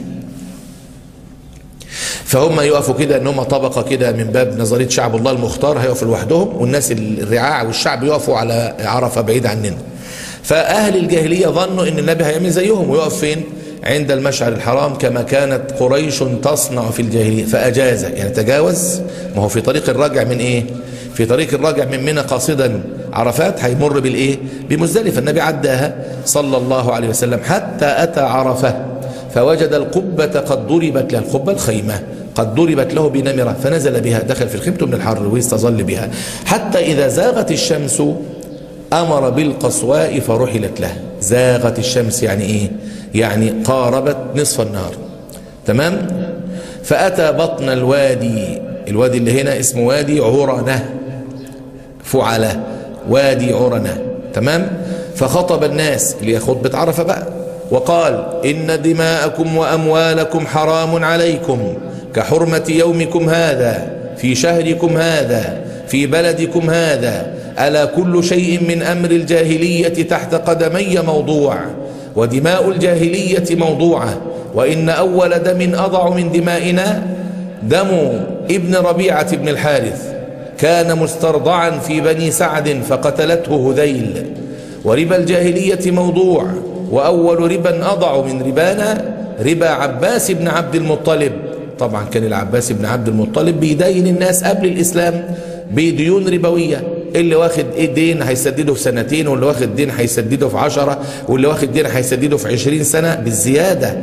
فهم يقفوا كده ان هم طبقه كده من باب نظريه شعب الله المختار هيقفوا لوحدهم والناس الرعاع والشعب يقفوا على عرفه بعيد عننا فاهل الجاهليه ظنوا ان النبي هيعمل زيهم ويقف فين عند المشعر الحرام كما كانت قريش تصنع في الجاهليه فاجاز يعني تجاوز ما هو في طريق الراجع من ايه في طريق الراجع من منى قاصدا عرفات هيمر بالايه بمزدلفه النبي عداها صلى الله عليه وسلم حتى اتى عرفه فوجد القبة قد ضربت له القبة الخيمة قد ضربت له بنمرة فنزل بها دخل في الخيمة من الحر واستظل بها حتى إذا زاغت الشمس أمر بالقصواء فرحلت له زاغت الشمس يعني إيه يعني قاربت نصف النهار تمام فأتى بطن الوادي الوادي اللي هنا اسمه وادي عرنة فعلة وادي عرنة تمام فخطب الناس اللي هي خطبة عرفة بقى وقال إن دماءكم وأموالكم حرام عليكم كحرمة يومكم هذا في شهركم هذا في بلدكم هذا ألا كل شيء من أمر الجاهلية تحت قدمي موضوع ودماء الجاهلية موضوعة وإن أول دم أضع من دمائنا دم ابن ربيعة بن الحارث كان مسترضعا في بني سعد فقتلته هذيل وربا الجاهلية موضوع وأول ربا أضع من ربانا ربا عباس بن عبد المطلب طبعا كان العباس بن عبد المطلب بيدين الناس قبل الإسلام بديون ربوية اللي واخد ايه دين هيسدده في سنتين واللي واخد دين هيسدده في عشرة واللي واخد دين هيسدده في عشرين سنة بالزيادة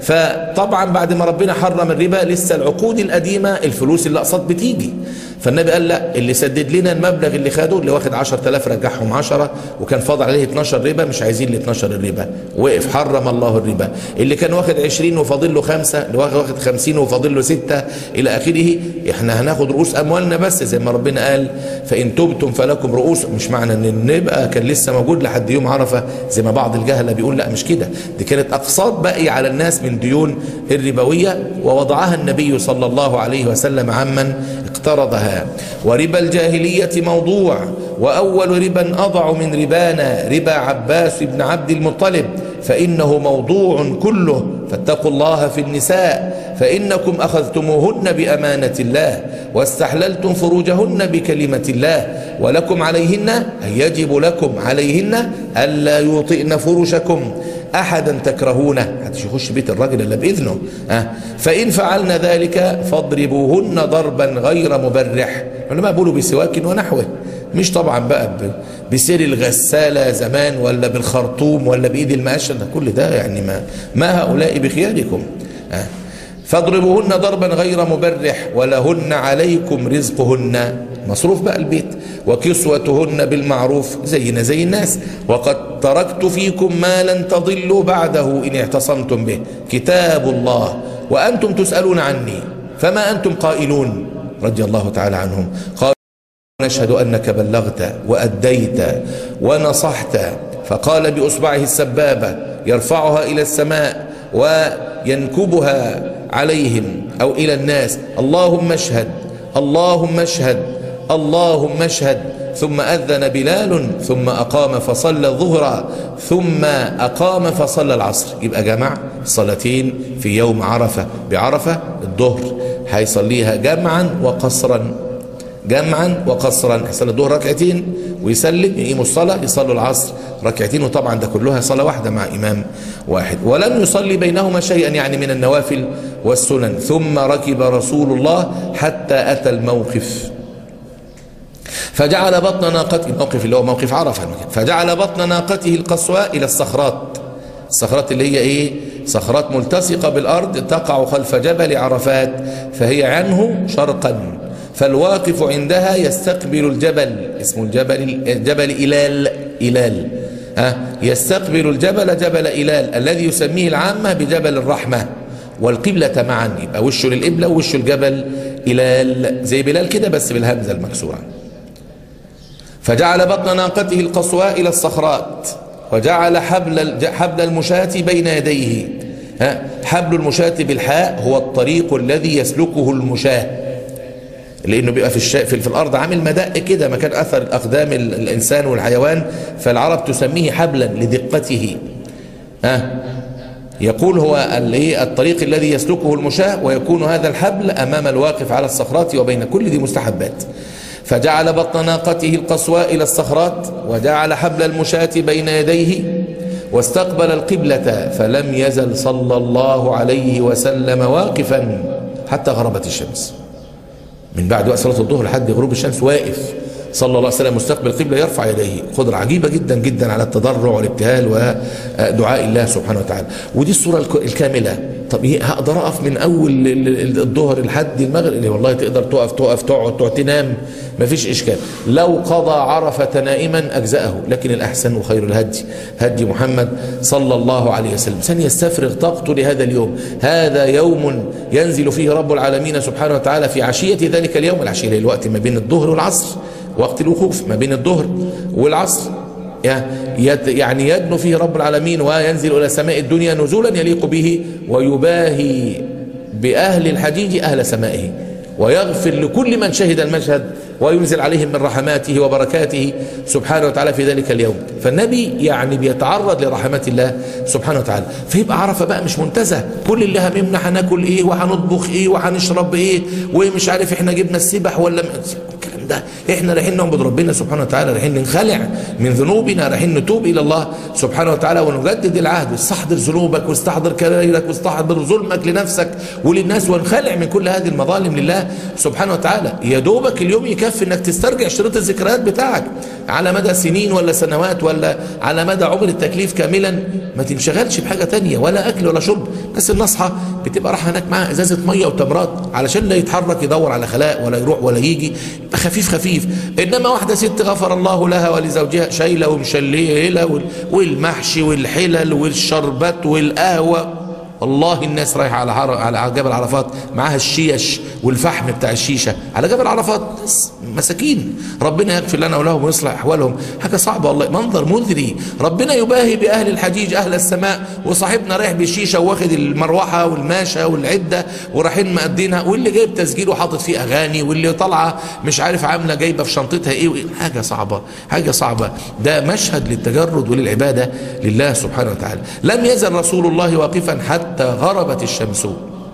فطبعا بعد ما ربنا حرم الربا لسه العقود القديمة الفلوس اللي اقساط بتيجي فالنبي قال لا اللي سدد لنا المبلغ اللي خده اللي واخد 10000 رجعهم 10 وكان فاضل عليه 12 ربا مش عايزين ال 12 الربا وقف حرم الله الربا اللي كان واخد 20 وفاضل له 5 اللي واخد 50 وفاضل له 6 الى اخره احنا هناخد رؤوس اموالنا بس زي ما ربنا قال فان تبتم فلكم رؤوس مش معنى ان النبقى كان لسه موجود لحد يوم عرفه زي ما بعض الجهله بيقول لا مش كده دي كانت اقساط باقي على الناس من ديون الربويه ووضعها النبي صلى الله عليه وسلم عمن اقترضها وربا الجاهلية موضوع وأول ربا أضع من ربانا ربا عباس بن عبد المطلب فإنه موضوع كله فاتقوا الله في النساء فإنكم أخذتموهن بأمانة الله واستحللتم فروجهن بكلمة الله ولكم عليهن أي يجب لكم عليهن ألا يوطئن فرشكم أحدا تكرهونه محدش يخش بيت الراجل إلا بإذنه أه فإن فعلنا ذلك فاضربوهن ضربا غير مبرح العلماء بيقولوا بسواك ونحوه مش طبعا بقى بسير الغسالة زمان ولا بالخرطوم ولا بإيد المقشة ده كل ده يعني ما, ما هؤلاء بخياركم أه فاضربوهن ضربا غير مبرح ولهن عليكم رزقهن مصروف بقى البيت وكسوتهن بالمعروف زينا زي الناس وقد تركت فيكم ما لن تضلوا بعده إن اعتصمتم به كتاب الله وأنتم تسألون عني فما أنتم قائلون رضي الله تعالى عنهم قالوا نشهد أنك بلغت وأديت ونصحت فقال بأصبعه السبابة يرفعها إلى السماء وينكبها عليهم أو إلى الناس اللهم اشهد اللهم اشهد اللهم اشهد ثم أذن بلال ثم أقام فصلى الظهر ثم أقام فصلى العصر يبقى جمع صلاتين في يوم عرفة بعرفة الظهر هيصليها جمعا وقصرا جمعا وقصرا يصلي الظهر ركعتين ويسلم يقيم الصلاة يصلوا العصر ركعتين وطبعا ده كلها صلاة واحدة مع إمام واحد ولم يصلي بينهما شيئا يعني من النوافل والسنن ثم ركب رسول الله حتى أتى الموقف فجعل بطن ناقته الموقف اللي هو موقف عرفة فجعل بطن ناقته القصواء إلى الصخرات الصخرات اللي هي إيه صخرات ملتصقة بالأرض تقع خلف جبل عرفات فهي عنه شرقا فالواقف عندها يستقبل الجبل اسمه الجبل جبل إلال إلال أه يستقبل الجبل جبل إلال الذي يسميه العامة بجبل الرحمة والقبلة معا يبقى وشه للقبلة ووشه الجبل إلى زي بلال كده بس بالهمزة المكسورة فجعل بطن ناقته القصواء إلى الصخرات وجعل حبل حبل المشاة بين يديه ها حبل المشاة بالحاء هو الطريق الذي يسلكه المشاة لانه بيبقى في الشا... في, في الارض عامل مدق كده مكان اثر اقدام الانسان والحيوان فالعرب تسميه حبلا لدقته ها يقول هو الطريق الذي يسلكه المشاة ويكون هذا الحبل امام الواقف على الصخرات وبين كل ذي مستحبات فجعل بطن ناقته القصواء إلى الصخرات وجعل حبل المشاة بين يديه واستقبل القبلة فلم يزل صلى الله عليه وسلم واقفا حتى غربت الشمس من بعد وقت صلاة الظهر لحد غروب الشمس واقف صلى الله عليه وسلم مستقبل القبلة يرفع يديه قدرة عجيبة جدا جدا على التضرع والابتهال ودعاء الله سبحانه وتعالى ودي الصورة الكاملة طب ايه هقدر اقف من اول الظهر لحد المغرب والله تقدر تقف تقف تقعد تقعد تنام مفيش اشكال لو قضى عرفة نائما اجزأه لكن الاحسن وخير الهدي هدي محمد صلى الله عليه وسلم سن يستفرغ طاقته لهذا اليوم هذا يوم ينزل فيه رب العالمين سبحانه وتعالى في عشية ذلك اليوم العشية الوقت ما بين الظهر والعصر وقت الوقوف ما بين الظهر والعصر يعني يدنو فيه رب العالمين وينزل إلى سماء الدنيا نزولا يليق به ويباهي بأهل الحجيج أهل سمائه ويغفر لكل من شهد المشهد وينزل عليهم من رحماته وبركاته سبحانه وتعالى في ذلك اليوم فالنبي يعني بيتعرض لرحمات الله سبحانه وتعالى فيبقى عرفه بقى مش منتزه كل اللي هممنا هناكل ايه وهنطبخ ايه وهنشرب ايه ومش عارف احنا جبنا السبح ولا الكلام ده احنا رايحين نعبد ربنا سبحانه وتعالى رايحين ننخلع من ذنوبنا رايحين نتوب الى الله سبحانه وتعالى ونجدد العهد واستحضر ذنوبك واستحضر كبائرك واستحضر ظلمك لنفسك وللناس وانخلع من كل هذه المظالم لله سبحانه وتعالى يا دوبك اليوم يكفي انك تسترجع شريط الذكريات بتاعك على مدى سنين ولا سنوات ولا على مدى عمر التكليف كاملا ما تنشغلش بحاجه تانية ولا اكل ولا شرب بس النصحى بتبقى رايحه هناك معاها ازازه ميه وتمرات علشان لا يتحرك يدور على خلاء ولا يروح ولا يجي يبقى خفيف خفيف انما واحده ست غفر الله لها ولزوجها شايله ومشليله والمحشي والحلل والشربات والقهوه والله الناس رايحه على على جبل عرفات معاها الشيش والفحم بتاع الشيشه على جبل عرفات مساكين ربنا يغفر لنا ولهم ويصلح احوالهم حاجه صعبه والله منظر مذري ربنا يباهي باهل الحجيج اهل السماء وصاحبنا رايح بالشيشه واخد المروحه والماشه والعده ورايحين مقدينها واللي جايب تسجيل وحاطط فيه اغاني واللي طالعه مش عارف عامله جايبه في شنطتها ايه وإيه حاجه صعبه حاجه صعبه ده مشهد للتجرد وللعباده لله سبحانه وتعالى لم يزل رسول الله واقفا حتى غربت الشمس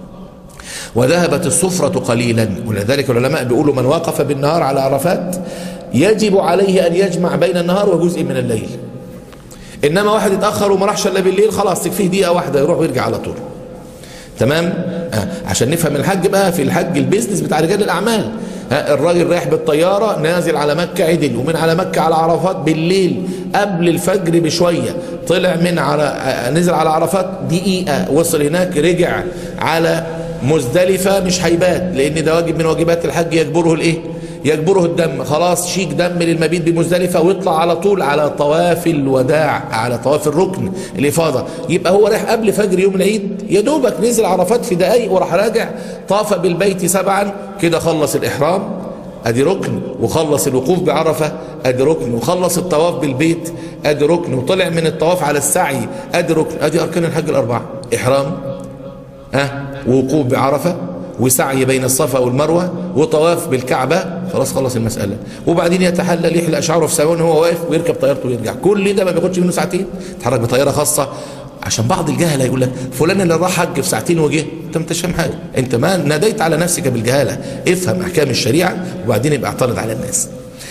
وذهبت الصفرة قليلا ولذلك العلماء بيقولوا من وقف بالنهار على عرفات يجب عليه أن يجمع بين النهار وجزء من الليل إنما واحد اتأخر وما راحش إلا بالليل خلاص تكفيه دقيقة واحدة يروح ويرجع على طول تمام آه. عشان نفهم الحج بقى في الحج البيزنس بتاع رجال الأعمال ها الراجل رايح بالطيارة نازل على مكة عدل ومن على مكة على عرفات بالليل قبل الفجر بشوية طلع من على نزل على عرفات دقيقة وصل هناك رجع على مزدلفة مش هيبات لأن ده واجب من واجبات الحج يجبره الإيه؟ يجبره الدم خلاص شيك دم للمبيت بمزدلفة ويطلع على طول على طواف الوداع على طواف الركن الإفاضة يبقى هو رايح قبل فجر يوم العيد يا دوبك نزل عرفات في دقايق وراح راجع طاف بالبيت سبعا كده خلص الإحرام ادي ركن وخلص الوقوف بعرفة ادي ركن وخلص الطواف بالبيت ادي ركن وطلع من الطواف على السعي ادي ركن ادي اركان الحج الاربعة احرام ها أه؟ ووقوف بعرفة وسعي بين الصفا والمروة وطواف بالكعبة خلاص خلص المسألة وبعدين يتحلل يحلق شعره في سواء وهو واقف ويركب طيارته ويرجع كل ده ما بياخدش منه ساعتين يتحرك بطيارة خاصة عشان بعض الجهله يقول لك فلان اللي راح حج في ساعتين وجه انت ما فاهم حاجه انت ما ناديت على نفسك بالجهاله افهم احكام الشريعه وبعدين يبقى اعترض على الناس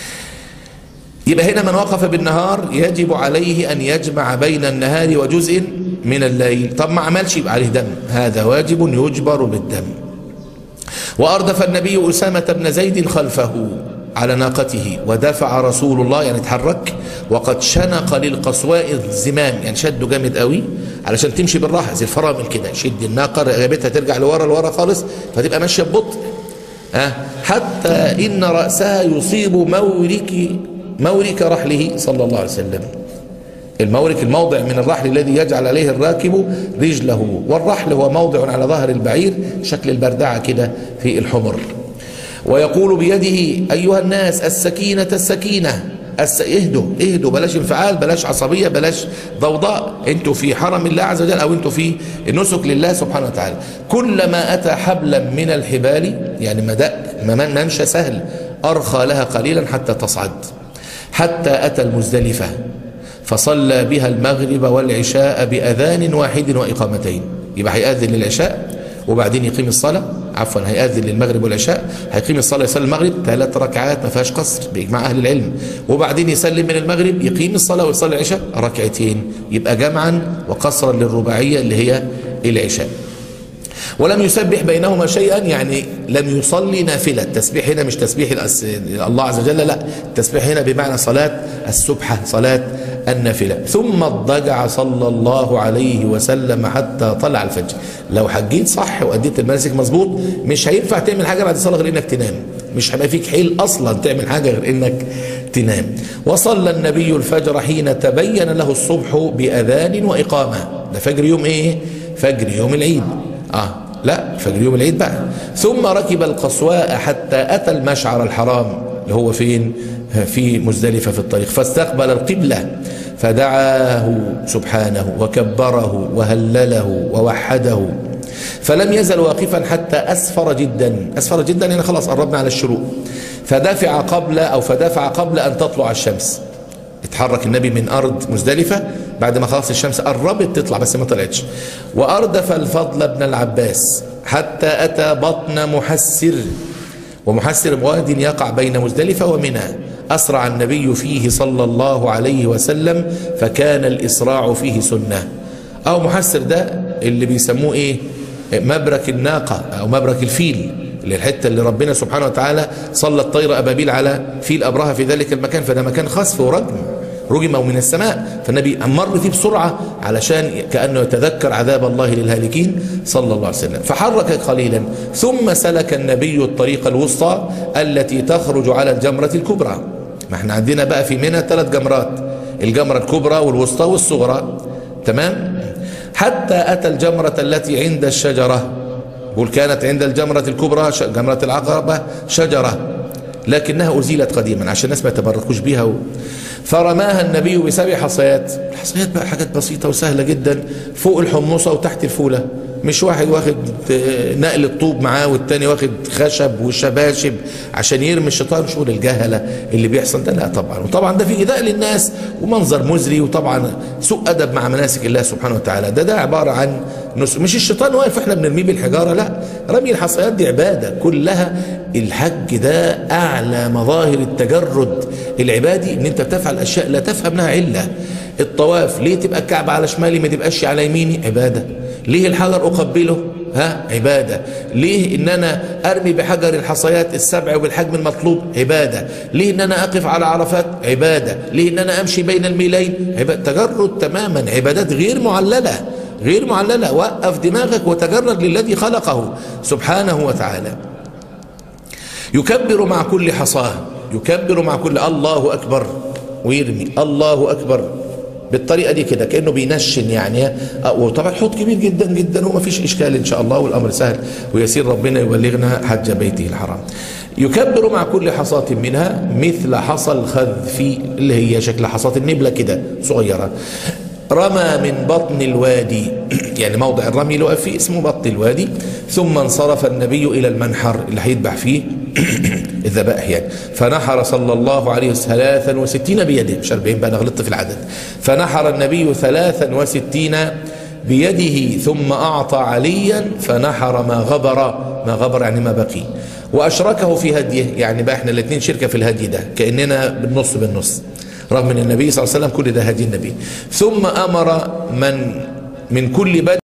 يبقى هنا من وقف بالنهار يجب عليه ان يجمع بين النهار وجزء من الليل طب ما عملش يبقى عليه دم هذا واجب يجبر بالدم واردف النبي اسامه بن زيد خلفه على ناقته ودفع رسول الله يعني اتحرك وقد شنق للقصواء الزمام يعني شده جامد قوي علشان تمشي بالراحه زي الفرامل كده شد الناقه رقبتها ترجع لورا لورا خالص فتبقى ماشيه ببطء أه حتى ان راسها يصيب مورك مورك رحله صلى الله عليه وسلم المورك الموضع من الرحل الذي يجعل عليه الراكب رجله والرحل هو موضع على ظهر البعير شكل البردعة كده في الحمر ويقول بيده أيها الناس السكينة السكينة الس... اهدوا اهدوا بلاش انفعال بلاش عصبية بلاش ضوضاء انتوا في حرم الله عز وجل او انتوا في نسك لله سبحانه وتعالى كلما اتى حبلا من الحبال يعني مدى منشى سهل ارخى لها قليلا حتى تصعد حتى اتى المزدلفة فصلى بها المغرب والعشاء بأذان واحد وإقامتين يبقى هيأذن للعشاء وبعدين يقيم الصلاة عفوا هيأذن للمغرب والعشاء هيقيم الصلاة يصلي المغرب ثلاث ركعات ما فيهاش قصر بإجماع أهل العلم وبعدين يسلم من المغرب يقيم الصلاة ويصلي العشاء ركعتين يبقى جمعا وقصرا للرباعية اللي هي العشاء ولم يسبح بينهما شيئا يعني لم يصلي نافلة التسبيح هنا مش تسبيح الله عز وجل لا التسبيح هنا بمعنى صلاة السبحة صلاة النافلة ثم اضطجع صلى الله عليه وسلم حتى طلع الفجر لو حجيت صح وأديت المناسك مظبوط مش هينفع تعمل حاجة بعد الصلاة غير إنك تنام مش هيبقى فيك حيل أصلا تعمل حاجة غير إنك تنام وصلى النبي الفجر حين تبين له الصبح بأذان وإقامة ده فجر يوم إيه فجر يوم العيد آه لا فجر يوم العيد بقى ثم ركب القصواء حتى أتى المشعر الحرام اللي هو فين في مزدلفة في الطريق فاستقبل القبلة فدعاه سبحانه وكبره وهلله ووحده فلم يزل واقفا حتى أسفر جدا أسفر جدا يعني خلاص قربنا على الشروق فدافع قبل أو فدافع قبل أن تطلع الشمس اتحرك النبي من أرض مزدلفة بعد ما خلاص الشمس قربت تطلع بس ما طلعتش وأردف الفضل بن العباس حتى أتى بطن محسر ومحسر واد يقع بين مزدلفة ومنى أسرع النبي فيه صلى الله عليه وسلم فكان الإسراع فيه سنة أو محسر ده اللي بيسموه إيه مبرك الناقة أو مبرك الفيل اللي الحتة اللي ربنا سبحانه وتعالى صلى الطير أبابيل على فيل أبرهة في ذلك المكان فده مكان خسف ورجم رجم من السماء فالنبي مر فيه بسرعة علشان كأنه يتذكر عذاب الله للهالكين صلى الله عليه وسلم فحرك قليلا ثم سلك النبي الطريق الوسطى التي تخرج على الجمرة الكبرى ما احنا عندنا بقى في منى ثلاث جمرات الجمرة الكبرى والوسطى والصغرى تمام حتى أتى الجمرة التي عند الشجرة قل كانت عند الجمرة الكبرى جمرة العقبة شجرة لكنها أزيلت قديما عشان الناس ما يتبركوش بيها و... فرماها النبي بسبع حصيات الحصيات بقى حاجات بسيطة وسهلة جدا فوق الحمصة وتحت الفولة مش واحد واخد نقل الطوب معاه والتاني واخد خشب وشباشب عشان يرمي الشيطان شغل الجهلة اللي بيحصل ده لا طبعا وطبعا ده في إيذاء للناس ومنظر مزري وطبعا سوء أدب مع مناسك الله سبحانه وتعالى ده ده عبارة عن مش الشيطان واقف احنا بنرميه بالحجارة لا رمي الحصيات دي عبادة كلها الحج ده أعلى مظاهر التجرد العبادي ان انت بتفعل أشياء لا تفهم لها علة الطواف ليه تبقى الكعبة على شمالي ما تبقاش على يميني عبادة ليه الحجر أقبله ها عبادة ليه ان انا ارمي بحجر الحصيات السبع وبالحجم المطلوب عبادة ليه ان انا اقف على عرفات عبادة ليه ان انا امشي بين الميلين عبادة تجرد تماما عبادات غير معللة غير معللة وقف دماغك وتجرد للذي خلقه سبحانه وتعالى يكبر مع كل حصاه يكبر مع كل الله أكبر ويرمي الله أكبر بالطريقة دي كده كأنه بينشن يعني وطبعا حوض كبير جدا جدا وما فيش إشكال إن شاء الله والأمر سهل ويسير ربنا يبلغنا حج بيته الحرام يكبر مع كل حصاة منها مثل حصى الخذف اللي هي شكل حصاة النبلة كده صغيرة رمى من بطن الوادي يعني موضع الرمي اللي فيه اسمه بطن الوادي ثم انصرف النبي إلى المنحر اللي هيذبح فيه الذبائح يعني فنحر صلى الله عليه وسلم ثلاثا وستين بيده مش 40 بقى انا غلطت في العدد فنحر النبي ثلاثا وستين بيده ثم أعطى عليا فنحر ما غبر ما غبر يعني ما بقي وأشركه في هديه يعني بقى احنا الاثنين شركة في الهدي ده كأننا بالنص بالنص رغم ان النبي صلى الله عليه وسلم كل ده هدي النبي ثم أمر من من كل بدء